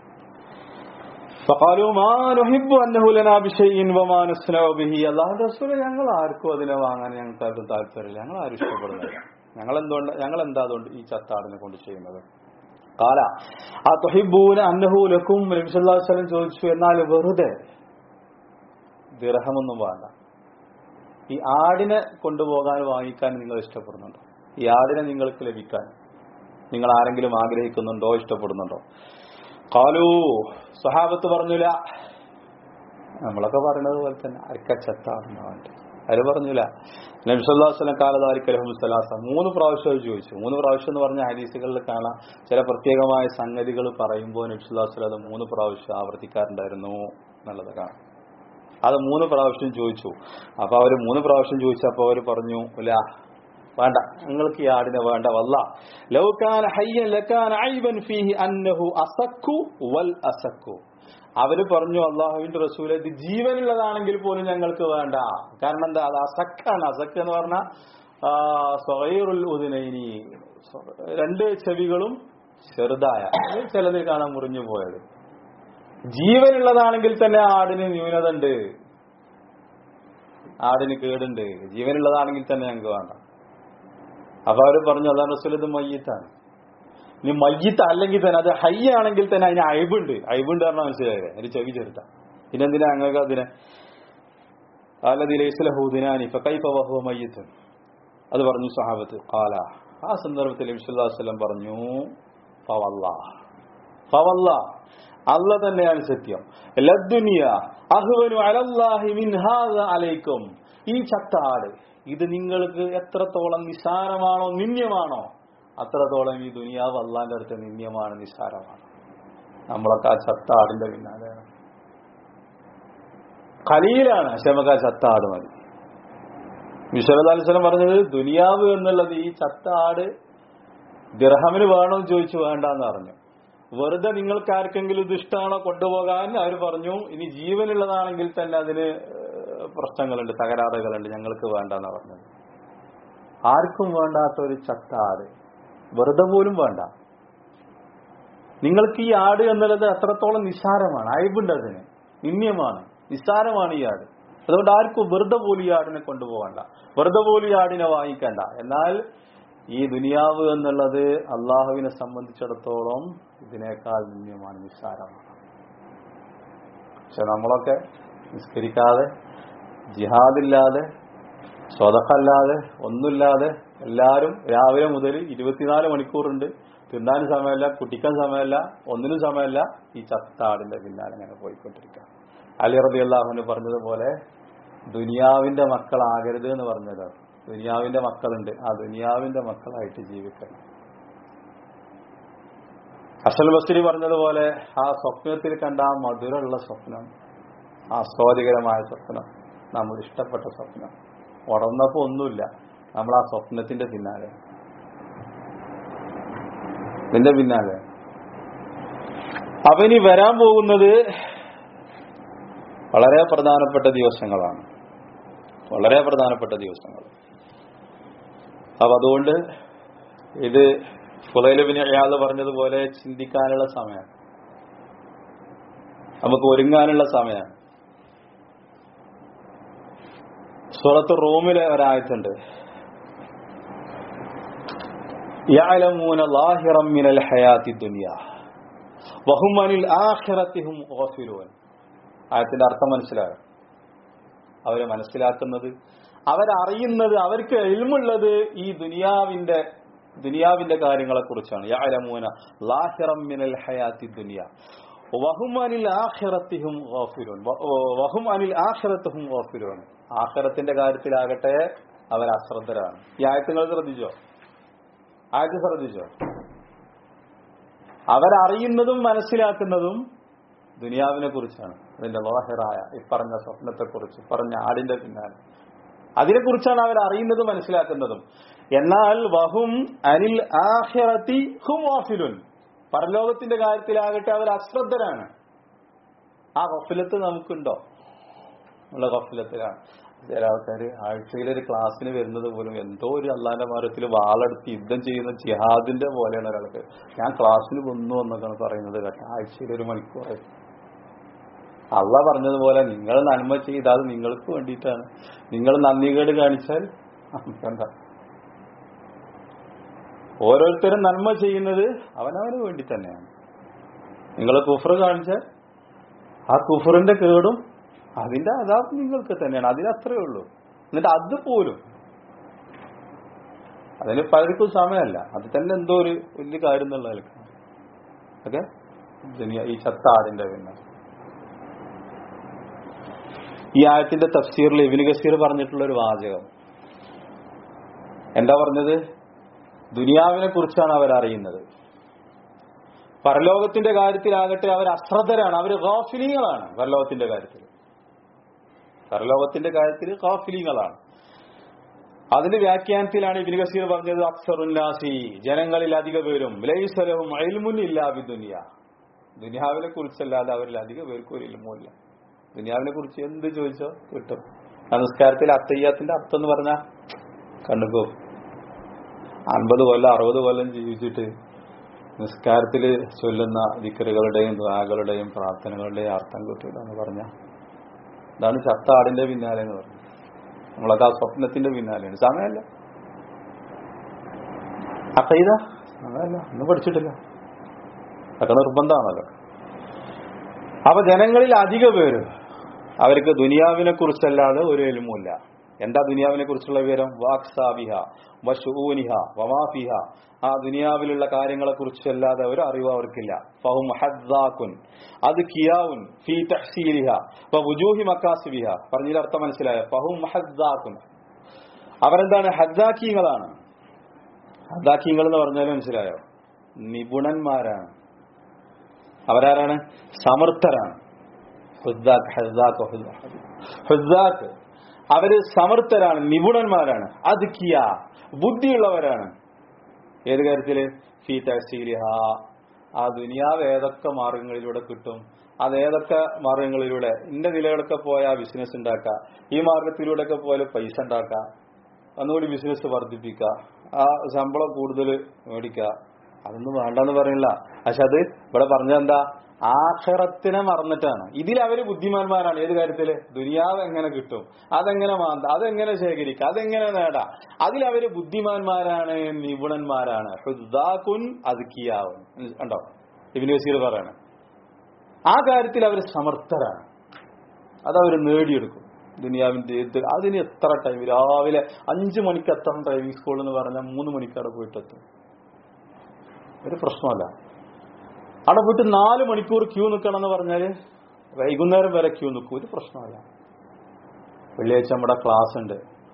ഞങ്ങൾ ആർക്കും അതിനെ വാങ്ങാൻ ഞങ്ങൾക്ക് ആർക്കും താല്പര്യമില്ല ഞങ്ങൾ ആരും ഇഷ്ടപ്പെടുന്നില്ല ഞങ്ങൾ എന്തുകൊണ്ട് ഞങ്ങൾ എന്താ അതുകൊണ്ട് ഈ ചത്താടിനെ കൊണ്ട് ചെയ്യുന്നത് കാല ആ തൊഹിബൂന അന്നഹൂലക്കും നബിസ്വല്ലം ചോദിച്ചു എന്നാൽ വെറുതെ ദിർഹമൊന്നും വേണ്ട ഈ ആടിനെ കൊണ്ടുപോകാൻ വാങ്ങിക്കാൻ നിങ്ങൾ ഇഷ്ടപ്പെടുന്നുണ്ടോ ഈ ആടിനെ നിങ്ങൾക്ക് ലഭിക്കാൻ നിങ്ങൾ ആരെങ്കിലും ആഗ്രഹിക്കുന്നുണ്ടോ ഇഷ്ടപ്പെടുന്നുണ്ടോ കാലു സഹാബത്ത് പറഞ്ഞില്ല നമ്മളൊക്കെ പറയുന്നത് പോലെ തന്നെ അരക്കച്ചത്താടുന്നതാണ്ട് അതിൽ പറഞ്ഞില്ല നബിസ്വല്ലാസ്ലം കാലതാരിക്കലഹു സലാസ മൂന്ന് പ്രാവശ്യം അത് ചോദിച്ചു മൂന്ന് പ്രാവശ്യം എന്ന് പറഞ്ഞ ഹദീസുകളിൽ കാണാം ചില പ്രത്യേകമായ സംഗതികൾ പറയുമ്പോൾ നബിസ്വല്ലാസ്ലം അത് മൂന്ന് പ്രാവശ്യം ആവർത്തിക്കാറുണ്ടായിരുന്നു എന്നുള്ളത് കാണാം അത് മൂന്ന് പ്രാവശ്യം ചോദിച്ചു അപ്പൊ അവര് മൂന്ന് പ്രാവശ്യം ചോദിച്ചപ്പോ അവര് പറഞ്ഞു ഇല്ല വേണ്ട നിങ്ങൾക്ക് ഈ ആടിനെ വേണ്ട വല്ല ലൗകാന ഹയ്യൻ ലകാന ഐബൻ ഫീഹി അന്നഹു അസക്കു വൽ അസക്കു അവര് പറഞ്ഞു അള്ളാഹുവിന്റെ റസൂലെ ഇത് ജീവനുള്ളതാണെങ്കിൽ പോലും ഞങ്ങൾക്ക് വേണ്ട കാരണം എന്താ അത് അസക്കാണ് അസക്ക് എന്ന് പറഞ്ഞാൽ സ്വൈറുൽ ഉദിനൈനി രണ്ട് ചെവികളും ചെറുതായ ചിലതിൽ കാണാൻ മുറിഞ്ഞു പോയത് ജീവനുള്ളതാണെങ്കിൽ തന്നെ ആടിന് ന്യൂനത ഉണ്ട് ആടിന് കേടുണ്ട് ജീവനുള്ളതാണെങ്കിൽ തന്നെ ഞങ്ങൾക്ക് വേണ്ട അപ്പൊ അവര് പറഞ്ഞു അതാണ് റസൂൽ ഇത് മയ്യത്താണ് ഇനി മയ്യത്ത് അല്ലെങ്കിൽ തന്നെ അത് ഹൈ ആണെങ്കിൽ തന്നെ അതിന് അയബുണ്ട് അയബുണ്ട് പറഞ്ഞാൽ മനസ്സിലായില്ലേ അതിന് ചെവി ചെറുത്ത പിന്നെന്തിനാ ഞങ്ങൾക്ക് അതിനെ അല്ലതിലേസ്ലഹൂദിനാനി ഇപ്പൊ കൈപ്പവഹു മയ്യത്ത് അത് പറഞ്ഞു സഹാബത്ത് കാല ആ സന്ദർഭത്തിൽ വിശ്വല്ലാസ്ലം പറഞ്ഞു ഫവല്ല ഫവല്ല അല്ല തന്നെയാണ് സത്യം ലദ്ദുനിയ അഹ്വനു അലല്ലാഹി മിൻ ഹാദ അലൈക്കും ഈ ചത്ത ആട് ഇത് നിങ്ങൾക്ക് എത്രത്തോളം നിസ്സാരമാണോ നിന്യമാണോ അത്രത്തോളം ഈ ദുനിയാവ് അള്ളാന്റെ അടുത്ത് നിന്യമാണ് നിസ്സാരമാണ് നമ്മളൊക്കെ ആ ചത്ത ആടിന്റെ പിന്നാലെയാണ് ഖലീലാണ് പക്ഷെ നമുക്ക് ആ ചത്ത ആട് മതി വിശ്വനാഥാലിസ്വലം പറഞ്ഞത് ദുനിയാവ് എന്നുള്ളത് ഈ ചത്ത ആട് ദിർഹമിന് വേണമെന്ന് ചോദിച്ചു വേണ്ടെന്ന് പറഞ്ഞു വെറുതെ നിങ്ങൾക്ക് ആർക്കെങ്കിലും ഇത് ഇഷ്ടമാണോ കൊണ്ടുപോകാൻ അവർ പറഞ്ഞു ഇനി ജീവനുള്ളതാണെങ്കിൽ തന്നെ അതിന് പ്രശ്നങ്ങളുണ്ട് തകരാറുകളുണ്ട് ഞങ്ങൾക്ക് വേണ്ടെന്നാ പറഞ്ഞത് ആർക്കും വേണ്ടാത്ത ഒരു ചത്ത ആട് വെറുതെ പോലും വേണ്ട നിങ്ങൾക്ക് ഈ ആട് എന്നുള്ളത് അത്രത്തോളം നിസ്സാരമാണ് അയബുണ്ട് അതിന് നിന്യമാണ് നിസ്സാരമാണ് ഈ ആട് അതുകൊണ്ട് ആർക്കും വെറുതെ പോലും ഈ ആടിനെ കൊണ്ടുപോകണ്ട വെറുതെ പോലും ഈ ആടിനെ വാങ്ങിക്കണ്ട എന്നാൽ ഈ ദുനിയാവ് എന്നുള്ളത് അള്ളാഹുവിനെ സംബന്ധിച്ചിടത്തോളം ഇതിനേക്കാൾ നിന്യമാണ് നിസ്സാരമാണ് പക്ഷെ നമ്മളൊക്കെ നിസ്കരിക്കാതെ ജിഹാദില്ലാതെ സ്വതക്കല്ലാതെ ഒന്നുമില്ലാതെ എല്ലാവരും രാവിലെ മുതൽ ഇരുപത്തിനാല് മണിക്കൂറുണ്ട് തിന്നാനും സമയമല്ല കുട്ടിക്കാൻ സമയമല്ല ഒന്നിനും സമയമല്ല ഈ ചത്താടിന്റെ പിന്നാലെ ഇങ്ങനെ പോയിക്കൊണ്ടിരിക്കുക അലി റബി അള്ളാഹുവിന് പറഞ്ഞതുപോലെ ദുനിയാവിന്റെ മക്കളാകരുത് എന്ന് പറഞ്ഞത് ദുനിയാവിന്റെ മക്കളുണ്ട് ആ ദുനിയാവിന്റെ മക്കളായിട്ട് ജീവിക്കണം അസൽ ബസ്രി പറഞ്ഞതുപോലെ ആ സ്വപ്നത്തിൽ കണ്ട ആ മധുരമുള്ള സ്വപ്നം ആസ്വാദികരമായ സ്വപ്നം നമ്മൾ ഇഷ്ടപ്പെട്ട സ്വപ്നം ഉടന്നപ്പോ ഒന്നുമില്ല നമ്മൾ ആ സ്വപ്നത്തിന്റെ പിന്നാലെ ഇതിന്റെ പിന്നാലെ അവന് വരാൻ പോകുന്നത് വളരെ പ്രധാനപ്പെട്ട ദിവസങ്ങളാണ് വളരെ പ്രധാനപ്പെട്ട ദിവസങ്ങൾ അപ്പൊ അതുകൊണ്ട് ഇത് ഫുലൈലബിന് അയാൾ പറഞ്ഞതുപോലെ ചിന്തിക്കാനുള്ള സമയം നമുക്ക് ഒരുങ്ങാനുള്ള സമയമാണ് സുറത്ത് റൂമിലെ ഒരായത്തുണ്ട് യഅലമൂന ലാഹിറം മിനൽ ഹയാത്തി ദുനിയ വഹും അനിൽ ആഖിറത്തിഹും ഗാഫിലൂൻ ആയത്തിന്റെ അർത്ഥം മനസ്സിലായോ അവരെ മനസ്സിലാക്കുന്നത് അവരറിയുന്നത് അവർക്ക് എൽമുള്ളത് ഈ ദുനിയാവിന്റെ ദുനിയാവിന്റെ കാര്യങ്ങളെ കുറിച്ചാണ് യഅലമൂന ലാഹിറം മിനൽ ഹയാത്തി ദുനിയ വഹും അനിൽ ആഖിറത്തിഹും ഗാഫിലൂൻ വഹും അനിൽ ആഖിറത്തുഹും ഗാഫിലൂൻ ആഖിറത്തിന്റെ കാര്യത്തിലാകട്ടെ അവർ അശ്രദ്ധരാണ് ഈ ആയത്തുകൾ ശ്രദ്ധിച്ചോ ആയത്ത് ശ്രദ്ധിച്ചോ അവരറിയുന്നതും മനസ്സിലാക്കുന്നതും ദുനിയാവിനെ കുറിച്ചാണ് അതിന്റെ ലോഹറായ ഈ പറഞ്ഞ സ്വപ്നത്തെ കുറിച്ച് പറഞ്ഞ ആടിന്റെ പിന്നാലെ അതിനെക്കുറിച്ചാണ് അവർ അറിയുന്നതും മനസ്സിലാക്കുന്നതും എന്നാൽ വഹും അനിൽ ആഹിറത്തി ഹും വാഫിലുൻ പരലോകത്തിന്റെ കാര്യത്തിലാകട്ടെ അവർ അശ്രദ്ധരാണ് ആ ഗഫിലത്ത് നമുക്കുണ്ടോ ഉള്ള ഗഫിലത്തിലാണ് ചില ആൾക്കാർ ആഴ്ചയിൽ ഒരു ക്ലാസ്സിന് വരുന്നത് പോലും എന്തോ ഒരു അള്ളാന്റെ മാർഗത്തിൽ വാളെടുത്ത് യുദ്ധം ചെയ്യുന്ന ജിഹാദിന്റെ പോലെയാണ് ഒരാൾക്ക് ഞാൻ ക്ലാസ്സിന് വന്നു എന്നൊക്കെയാണ് പറയുന്നത് കേട്ടോ ആഴ്ചയിൽ ഒരു മണിക്കൂറായി അള്ള പറഞ്ഞതുപോലെ നിങ്ങൾ നന്മ ചെയ്ത് അത് നിങ്ങൾക്ക് വേണ്ടിയിട്ടാണ് നിങ്ങൾ നന്ദികേട് കാണിച്ചാൽ എന്താ ഓരോരുത്തരും നന്മ ചെയ്യുന്നത് അവനവന് വേണ്ടി തന്നെയാണ് നിങ്ങൾ കുഫർ കാണിച്ചാൽ ആ കുഫറിന്റെ കേടും അതിന്റെ അതാപ് നിങ്ങൾക്ക് തന്നെയാണ് അതിനത്രേ ഉള്ളൂ എന്നിട്ട് അത് പോലും അതിന് പലർക്കും സമയമല്ല അത് തന്നെ എന്തോ ഒരു വലിയ കാര്യം എന്നുള്ള നിലക്കാണ് ഓക്കെ ഈ ചത്ത ആടിന്റെ പിന്നെ ഈ ആയത്തിന്റെ തഫ്സീറിൽ ഇബിന് ഗസീർ പറഞ്ഞിട്ടുള്ള ഒരു വാചകം എന്താ പറഞ്ഞത് ദുനിയാവിനെ കുറിച്ചാണ് അവർ അറിയുന്നത് പരലോകത്തിന്റെ കാര്യത്തിലാകട്ടെ അവർ അശ്രദ്ധരാണ് അവർ ഗാഫിലിങ്ങളാണ് പരലോകത്തിന്റെ കാര്യത്തിൽ പരലോകത്തിന്റെ കാര്യത്തിൽ ഗാഫിലിങ്ങളാണ് അതിന്റെ വ്യാഖ്യാനത്തിലാണ് ഇബിൻ ഗസീർ പറഞ്ഞത് അക്സറുന്നാസി ജനങ്ങളിൽ അധിക പേരും ലൈസലവും അയൽമുന്നില്ലാവി ദുനിയ ദുനിയാവിനെ കുറിച്ചല്ലാതെ അവരിൽ അധിക പേർക്കും ഒരു ഇൽമുമില്ല ദുനിയാവിനെ കുറിച്ച് എന്ത് ചോദിച്ചോ കിട്ടും നമസ്കാരത്തിൽ അത്തയ്യാത്തിന്റെ അർത്ഥം എന്ന് പറഞ്ഞാൽ കണ്ണുക്കോ അൻപത് കൊല്ലം അറുപത് കൊല്ലം ജീവിച്ചിട്ട് നിസ്കാരത്തിൽ ചൊല്ലുന്ന ദിക്കറുകളുടെയും ദ്വാകളുടെയും പ്രാർത്ഥനകളുടെയും അർത്ഥം കിട്ടില്ല എന്ന് പറഞ്ഞ ഇതാണ് ചത്ത ആടിന്റെ പിന്നാലെ എന്ന് പറഞ്ഞു നമ്മളൊക്കെ ആ സ്വപ്നത്തിന്റെ പിന്നാലെയാണ് സമയമല്ല അക്കൈത സമയമല്ല ഒന്നും പഠിച്ചിട്ടില്ല അതൊക്കെ നിർബന്ധമാണല്ലോ അപ്പൊ ജനങ്ങളിൽ അധിക പേര് അവർക്ക് ദുനിയാവിനെ കുറിച്ചല്ലാതെ ഒരു എലുമില്ല എന്താ ദുനിയാവിനെ കുറിച്ചുള്ള വിവരം വാക്സാബിഹ വഷൂനിഹ വമാഫിഹ ആ ദുനിയാവിലുള്ള കാര്യങ്ങളെ കുറിച്ചല്ലാതെ ഒരു അറിവ് അവർക്കില്ല ഫഹും ഹദ്ദാക്കുൻ അത് കിയാവുൻ ഫീ തഹ്സീലിഹ വജൂഹി മക്കാസിബിഹ പറഞ്ഞതിൽ അർത്ഥം മനസ്സിലായോ ഫഹും ഹദ്ദാക്കുൻ അവരെന്താണ് ഹദ്ദാക്കിയങ്ങളാണ് ഹദ്ദാക്കിയങ്ങൾ എന്ന് പറഞ്ഞാൽ മനസ്സിലായോ നിപുണന്മാരാണ് അവരാരാണ് സമർത്ഥരാണ് ഹുദ്ദാക്ക് ഹദ്ദാക്ക് ഹുദ്ദാക്ക് അവര് സമർത്ഥരാണ് നിപുണന്മാരാണ് അത് കിയ ബുദ്ധിയുള്ളവരാണ് ഏത് കാര്യത്തില് ഫീ തഹസീലിഹ ആ ദുനിയാവ് ഏതൊക്കെ മാർഗങ്ങളിലൂടെ കിട്ടും അത് ഏതൊക്കെ മാർഗങ്ങളിലൂടെ ഇന്ന നിലകളൊക്കെ പോയ ബിസിനസ് ഉണ്ടാക്കുക ഈ മാർഗത്തിലൂടെയൊക്കെ പോലെ പൈസ ഉണ്ടാക്കുക ഒന്നുകൂടി ബിസിനസ് വർദ്ധിപ്പിക്കുക ആ ശമ്പളം കൂടുതൽ മേടിക്കുക അതൊന്നും വേണ്ടെന്ന് പറയില്ല പക്ഷെ അത് ഇവിടെ പറഞ്ഞെന്താ ആഖിറത്തിനെ മറന്നിട്ടാണ് ഇതിൽ അവര് ബുദ്ധിമാന്മാരാണ് ഏത് കാര്യത്തില് ദുനിയാവ് എങ്ങനെ കിട്ടും അതെങ്ങനെ മാന്ത അതെങ്ങനെ ശേഖരിക്കുക അതെങ്ങനെ നേടാം അതിൽ അവര് ബുദ്ധിമാന്മാരാണ് നിപുണന്മാരാണ് ഹുദ്ദാക്കുൻ അദ്കിയാവുൻ ഉണ്ടോ ഇബിന് വസീർ പറയണം ആ കാര്യത്തിൽ അവർ സമർത്ഥരാണ് അതവർ നേടിയെടുക്കും ദുനിയാവിന്റെ ഇത് അതിന് എത്ര ടൈം രാവിലെ അഞ്ചു മണിക്ക് എത്തണം ഡ്രൈവിംഗ് സ്കൂൾ എന്ന് പറഞ്ഞാൽ മൂന്ന് മണിക്കവിടെ പോയിട്ടെത്തും ഒരു പ്രശ്നമല്ല അവിടെ പോയിട്ട് നാല് മണിക്കൂർ ക്യൂ നിൽക്കണം എന്ന് പറഞ്ഞാല് വൈകുന്നേരം വരെ ക്യൂ നിൽക്കും ഒരു പ്രശ്നമല്ല വെള്ളിയാഴ്ച നമ്മുടെ ക്ലാസ് ഉണ്ട്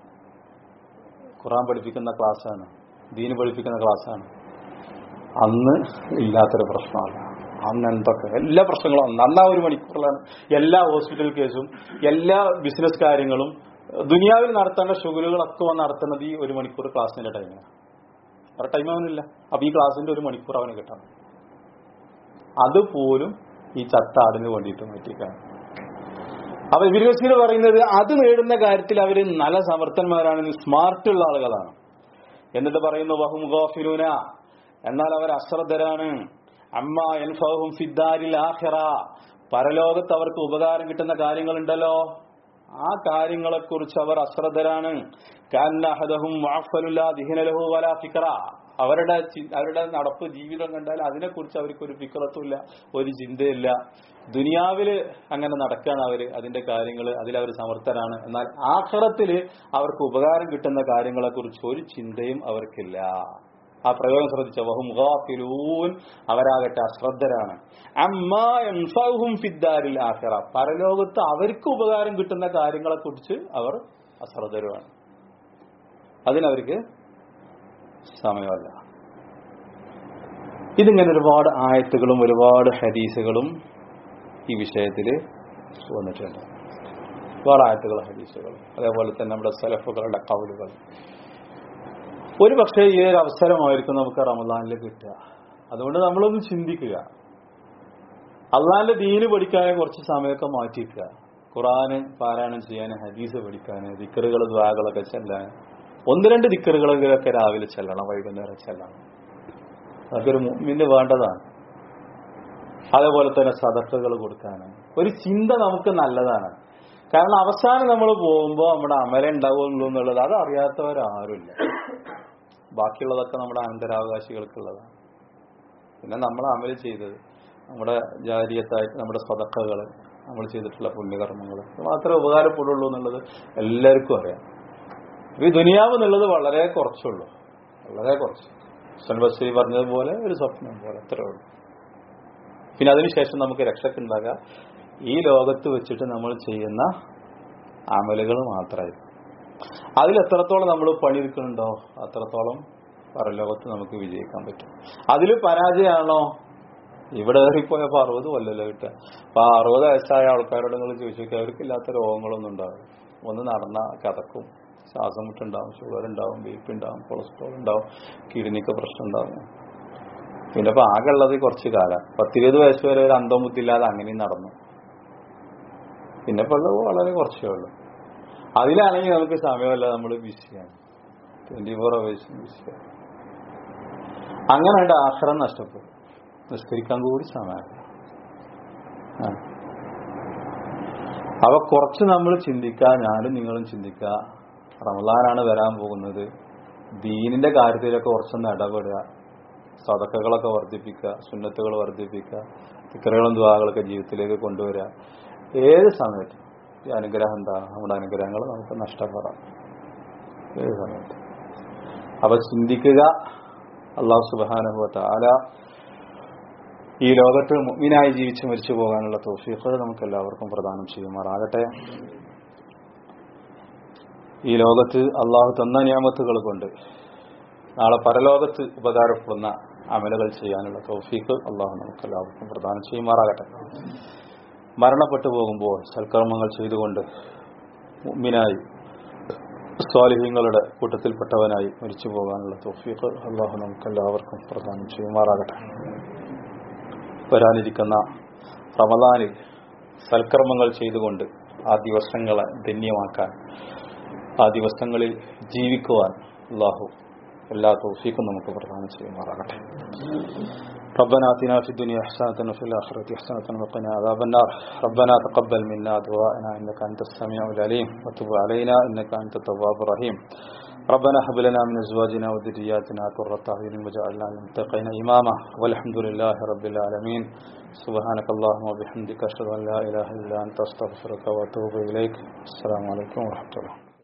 ഖുറാൻ പഠിപ്പിക്കുന്ന ക്ലാസ്സാണ് ദീന് പഠിപ്പിക്കുന്ന ക്ലാസ്സാണ് അന്ന് ഇല്ലാത്തൊരു പ്രശ്നമല്ല അന്ന് എന്തൊക്കെ എല്ലാ പ്രശ്നങ്ങളും അന്ന് അന്ന് ആ ഒരു മണിക്കൂറിലാണ് എല്ലാ ഹോസ്പിറ്റൽ കേസും എല്ലാ ബിസിനസ് കാര്യങ്ങളും ദുനിയാവിൽ നടത്തേണ്ട ഷുഗലുകളൊക്കെ വന്ന് നടത്തുന്നത് ഈ ഒരു മണിക്കൂർ ക്ലാസ്സിന്റെ ടൈമിലാണ് വേറെ ടൈം അവനില്ല അപ്പൊ ഈ ക്ലാസ്സിന്റെ ഒരു മണിക്കൂർ അവന് കിട്ടണം അതുപോലും ഈ ചത്ത ആടിന് വേണ്ടിയിട്ട് മാറ്റിക്കാണ് അപ്പൊ ഇബിൻ ബഷീർ പറയുന്നത് അത് നേടുന്ന കാര്യത്തിൽ അവര് നല്ല സമർത്ഥന്മാരാണ് സ്മാർട്ട് ഉള്ള ആളുകളാണ് എന്നിട്ട് പറയുന്നു വഹും ഗോഫിലൂന എന്നാൽ അവർ അശ്രദ്ധരാണ് അമ്മ എൻഫഹും ഫിദ്ദാരിൽ ആഖിറ പരലോകത്ത് അവർക്ക് ഉപകാരം കിട്ടുന്ന കാര്യങ്ങളുണ്ടല്ലോ ആ കാര്യങ്ങളെക്കുറിച്ച് അവർ അശ്രദ്ധരാണ് കാന്നഹദഹും വാഫലുല്ലാ ദിഹനലഹു വലാ ഫിക്ര അവരുടെ ചി- അവരുടെ നടപ്പ് ജീവിതം കണ്ടാൽ അതിനെക്കുറിച്ച് അവർക്ക് ഒരു ഫിക്രത്തുമില്ല ഒരു ചിന്തയില്ല ദുനിയാവില് അങ്ങനെ നടക്കാണ് അവര് അതിന്റെ കാര്യങ്ങൾ അതിലവർ സമർത്ഥരാണ് എന്നാൽ ആഖിറത്തില് അവർക്ക് ഉപകാരം കിട്ടുന്ന കാര്യങ്ങളെ കുറിച്ച് ഒരു ചിന്തയും അവർക്കില്ല ആ പ്രയോഗം ശ്രദ്ധിച്ച വഹും ഗാഫിലൂൻ അവരാകട്ടെ അശ്രദ്ധരാണ് അമ്മാ യൻഫഉഹും ഫിദ്ദാരിൽ ആഖിറ പരലോകത്ത് അവർക്ക് ഉപകാരം കിട്ടുന്ന കാര്യങ്ങളെ കുറിച്ച് അവർ അശ്രദ്ധരുമാണ് അതിനവർക്ക് സമയമല്ല ഇതിങ്ങനെ ഒരുപാട് ആയത്തുകളും ഒരുപാട് ഹദീസുകളും ഈ വിഷയത്തിൽ വന്നിട്ടുണ്ട് ഒരുപാട് ആയത്തുകൾ ഹദീസുകളും അതേപോലെ തന്നെ നമ്മുടെ സലഫുകളുടെ കൗലുകൾ ഒരു പക്ഷേ ഈ ഒരു അവസരമായിരിക്കും നമുക്ക് റമദാനിൽ കിട്ടുക അതുകൊണ്ട് നമ്മളൊന്ന് ചിന്തിക്കുക അള്ളാന്റെ ദീന് പഠിക്കാനെ കുറച്ച് സമയമൊക്കെ മാറ്റിക്കുക ഖുറാന് പാരായണം ചെയ്യാൻ ഹദീസ് പഠിക്കാൻ ദിക്കറുകൾ ദ്വാകളൊക്കെ ചെല്ലാൻ ഒന്ന് രണ്ട് ദിക്കറുകളെങ്കിലൊക്കെ രാവിലെ ചെല്ലണം വൈകുന്നേരം ചെല്ലണം അതൊക്കെ ഒരു മുമ്മിന് വേണ്ടതാണ് അതേപോലെ തന്നെ സദക്കകൾ കൊടുക്കാൻ ഒരു ചിന്ത നമുക്ക് നല്ലതാണ് കാരണം അവസാനം നമ്മൾ പോകുമ്പോൾ നമ്മുടെ അമല ഉണ്ടാവുള്ളൂ എന്നുള്ളത് അത് അറിയാത്തവരാരുമില്ല ബാക്കിയുള്ളതൊക്കെ നമ്മുടെ അനന്തരാവകാശികൾക്കുള്ളതാണ് പിന്നെ നമ്മൾ അമല് ചെയ്തത് നമ്മുടെ ജാരിയത്തായിട്ട് നമ്മുടെ സ്വതക്കകൾ നമ്മൾ ചെയ്തിട്ടുള്ള പുണ്യകർമ്മങ്ങൾ ഇത് മാത്രമേ ഉപകാരപ്പെടുള്ളൂ എന്നുള്ളത് എല്ലാവർക്കും അറിയാം അപ്പൊ ഈ ദുനിയാവ് എന്നുള്ളത് വളരെ കുറച്ചുള്ളൂ വളരെ കുറച്ച് ഹുസൻ ബസ്രി പറഞ്ഞതുപോലെ ഒരു സ്വപ്നം പോലെ അത്രേ ഉള്ളൂ പിന്നെ അതിനുശേഷം നമുക്ക് രക്ഷക്കുണ്ടാകുക ഈ ലോകത്ത് വെച്ചിട്ട് നമ്മൾ ചെയ്യുന്ന അമലുകൾ മാത്രമായിരിക്കും അതിൽ എത്രത്തോളം നമ്മൾ പണിയെടുക്കുന്നുണ്ടോ അത്രത്തോളം പരലോകത്ത് നമുക്ക് വിജയിക്കാൻ പറ്റും അതിൽ പരാജയമാണോ ഇവിടെ ഏറിപ്പോയപ്പോ അറുപത് കൊല്ലല്ലോ കിട്ടുക അപ്പൊ ആ അറുപത് വയസ്സായ ആൾക്കാരോട് നിങ്ങൾ ചോദിച്ചു നോക്കിയാൽ അവർക്കില്ലാത്ത രോഗങ്ങളൊന്നും ഉണ്ടാവില്ല ഒന്ന് നടന്ന കഥക്കും ശ്വാസം മുട്ടുണ്ടാവും ഷുഗർ ഉണ്ടാവും ബി പി ഉണ്ടാവും കൊളസ്ട്രോൾ ഉണ്ടാവും കിഡ്നിക്ക് പ്രശ്നം ഉണ്ടാവും പിന്നെ ഇപ്പൊ ആകെ ഉള്ളത് കുറച്ച് കാലം പത്തിരുപത് വയസ്സ് വരെ ഒരു അന്തം ബുദ്ധിയില്ലാതെ അങ്ങനെയും നടന്നു പിന്നെ ഇപ്പൊ ഉള്ളത് വളരെ കുറച്ചേ ഉള്ളൂ അതിലാണെങ്കിൽ നമുക്ക് സമയമല്ല നമ്മൾ ബിസിയാണ് ട്വന്റി ഫോർ അവേഴ്സും ബിസിയാണ് അങ്ങനെ ഉണ്ട് ആശ്രം നഷ്ടപ്പെടും നിസ്കരിക്കാൻ കൂടി സമയമില്ല ആ. അവ കുറച്ച് നമ്മൾ ചിന്തിക്കുക ഞാനും നിങ്ങളും ചിന്തിക്കുക റമദാനാണ് വരാൻ പോകുന്നത് ദീനിന്റെ കാര്യത്തിലൊക്കെ കുറച്ചൊന്ന് ഇടപെടുക സതക്കകളൊക്കെ വർദ്ധിപ്പിക്കുക സുന്നത്തുകൾ വർദ്ധിപ്പിക്കുക തിക്കറുകളും ദ്വാകളൊക്കെ ജീവിതത്തിലേക്ക് കൊണ്ടുവരിക ഏത് സമയത്തും ഈ അനുഗ്രഹം എന്താ നമ്മുടെ അനുഗ്രഹങ്ങൾ നമുക്ക് നഷ്ടപ്പെടാം ഏത് സമയത്തും അപ്പൊ ചിന്തിക്കുക അള്ളാഹു സുബാനുഭവത്ത ആല ഈ ലോകത്ത് മുഗ്മിനായി ജീവിച്ച് മരിച്ചു പോകാനുള്ള തോഫീഖ് നമുക്ക് എല്ലാവർക്കും പ്രദാനം ചെയ്യുമാറാകട്ടെ ഈ ലോകത്ത് അള്ളാഹു തന്ന നിയമത്തുകൾ കൊണ്ട് നാളെ പരലോകത്ത് ഉപകാരപ്പെടുന്ന അമലുകൾ ചെയ്യാനുള്ള തൗഫീഖ് അള്ളാഹു നമുക്ക് എല്ലാവർക്കും പ്രദാനം ചെയ്യുമാറാകട്ടെ മരണപ്പെട്ടു പോകുമ്പോൾ സൽക്കർമ്മങ്ങൾ ചെയ്തുകൊണ്ട് മുഗ്മിനായി സ്വാലിഹ്യങ്ങളുടെ കൂട്ടത്തിൽപ്പെട്ടവനായി മരിച്ചു പോകാനുള്ള തൗഫീഖ് അള്ളാഹു നമുക്ക് എല്ലാവർക്കും പ്രദാനം ചെയ്യുമാറാകട്ടെ വരാനിരിക്കുന്ന റമദാനിൽ സൽക്കർമ്മങ്ങൾ ചെയ്തുകൊണ്ട് ആ ദിവസങ്ങളെ ധന്യമാക്കാൻ ആ ദിവസങ്ങളിൽ ജീവിക്കുവാൻ അള്ളാഹു എല്ലാ തൗഫീഖും നമുക്ക് പ്രദാനം ചെയ്യുമാറാകട്ടെ ربنا آتنا في الدنيا حسنة وفي الآخرة حسنة وقنا عذاب النار ربنا تقبل منا دعاءنا إنك أنت السميع العليم وتب علينا إنك أنت التواب الرحيم ربنا هب لنا من أزواجنا وذرياتنا قرة أعين واجعلنا للمتقين إماما والحمد لله رب العالمين سبحانك اللهم وبحمدك أشهد أن لا إله إلا أنت أستغفرك وأتوب إليك السلام عليكم ورحمة الله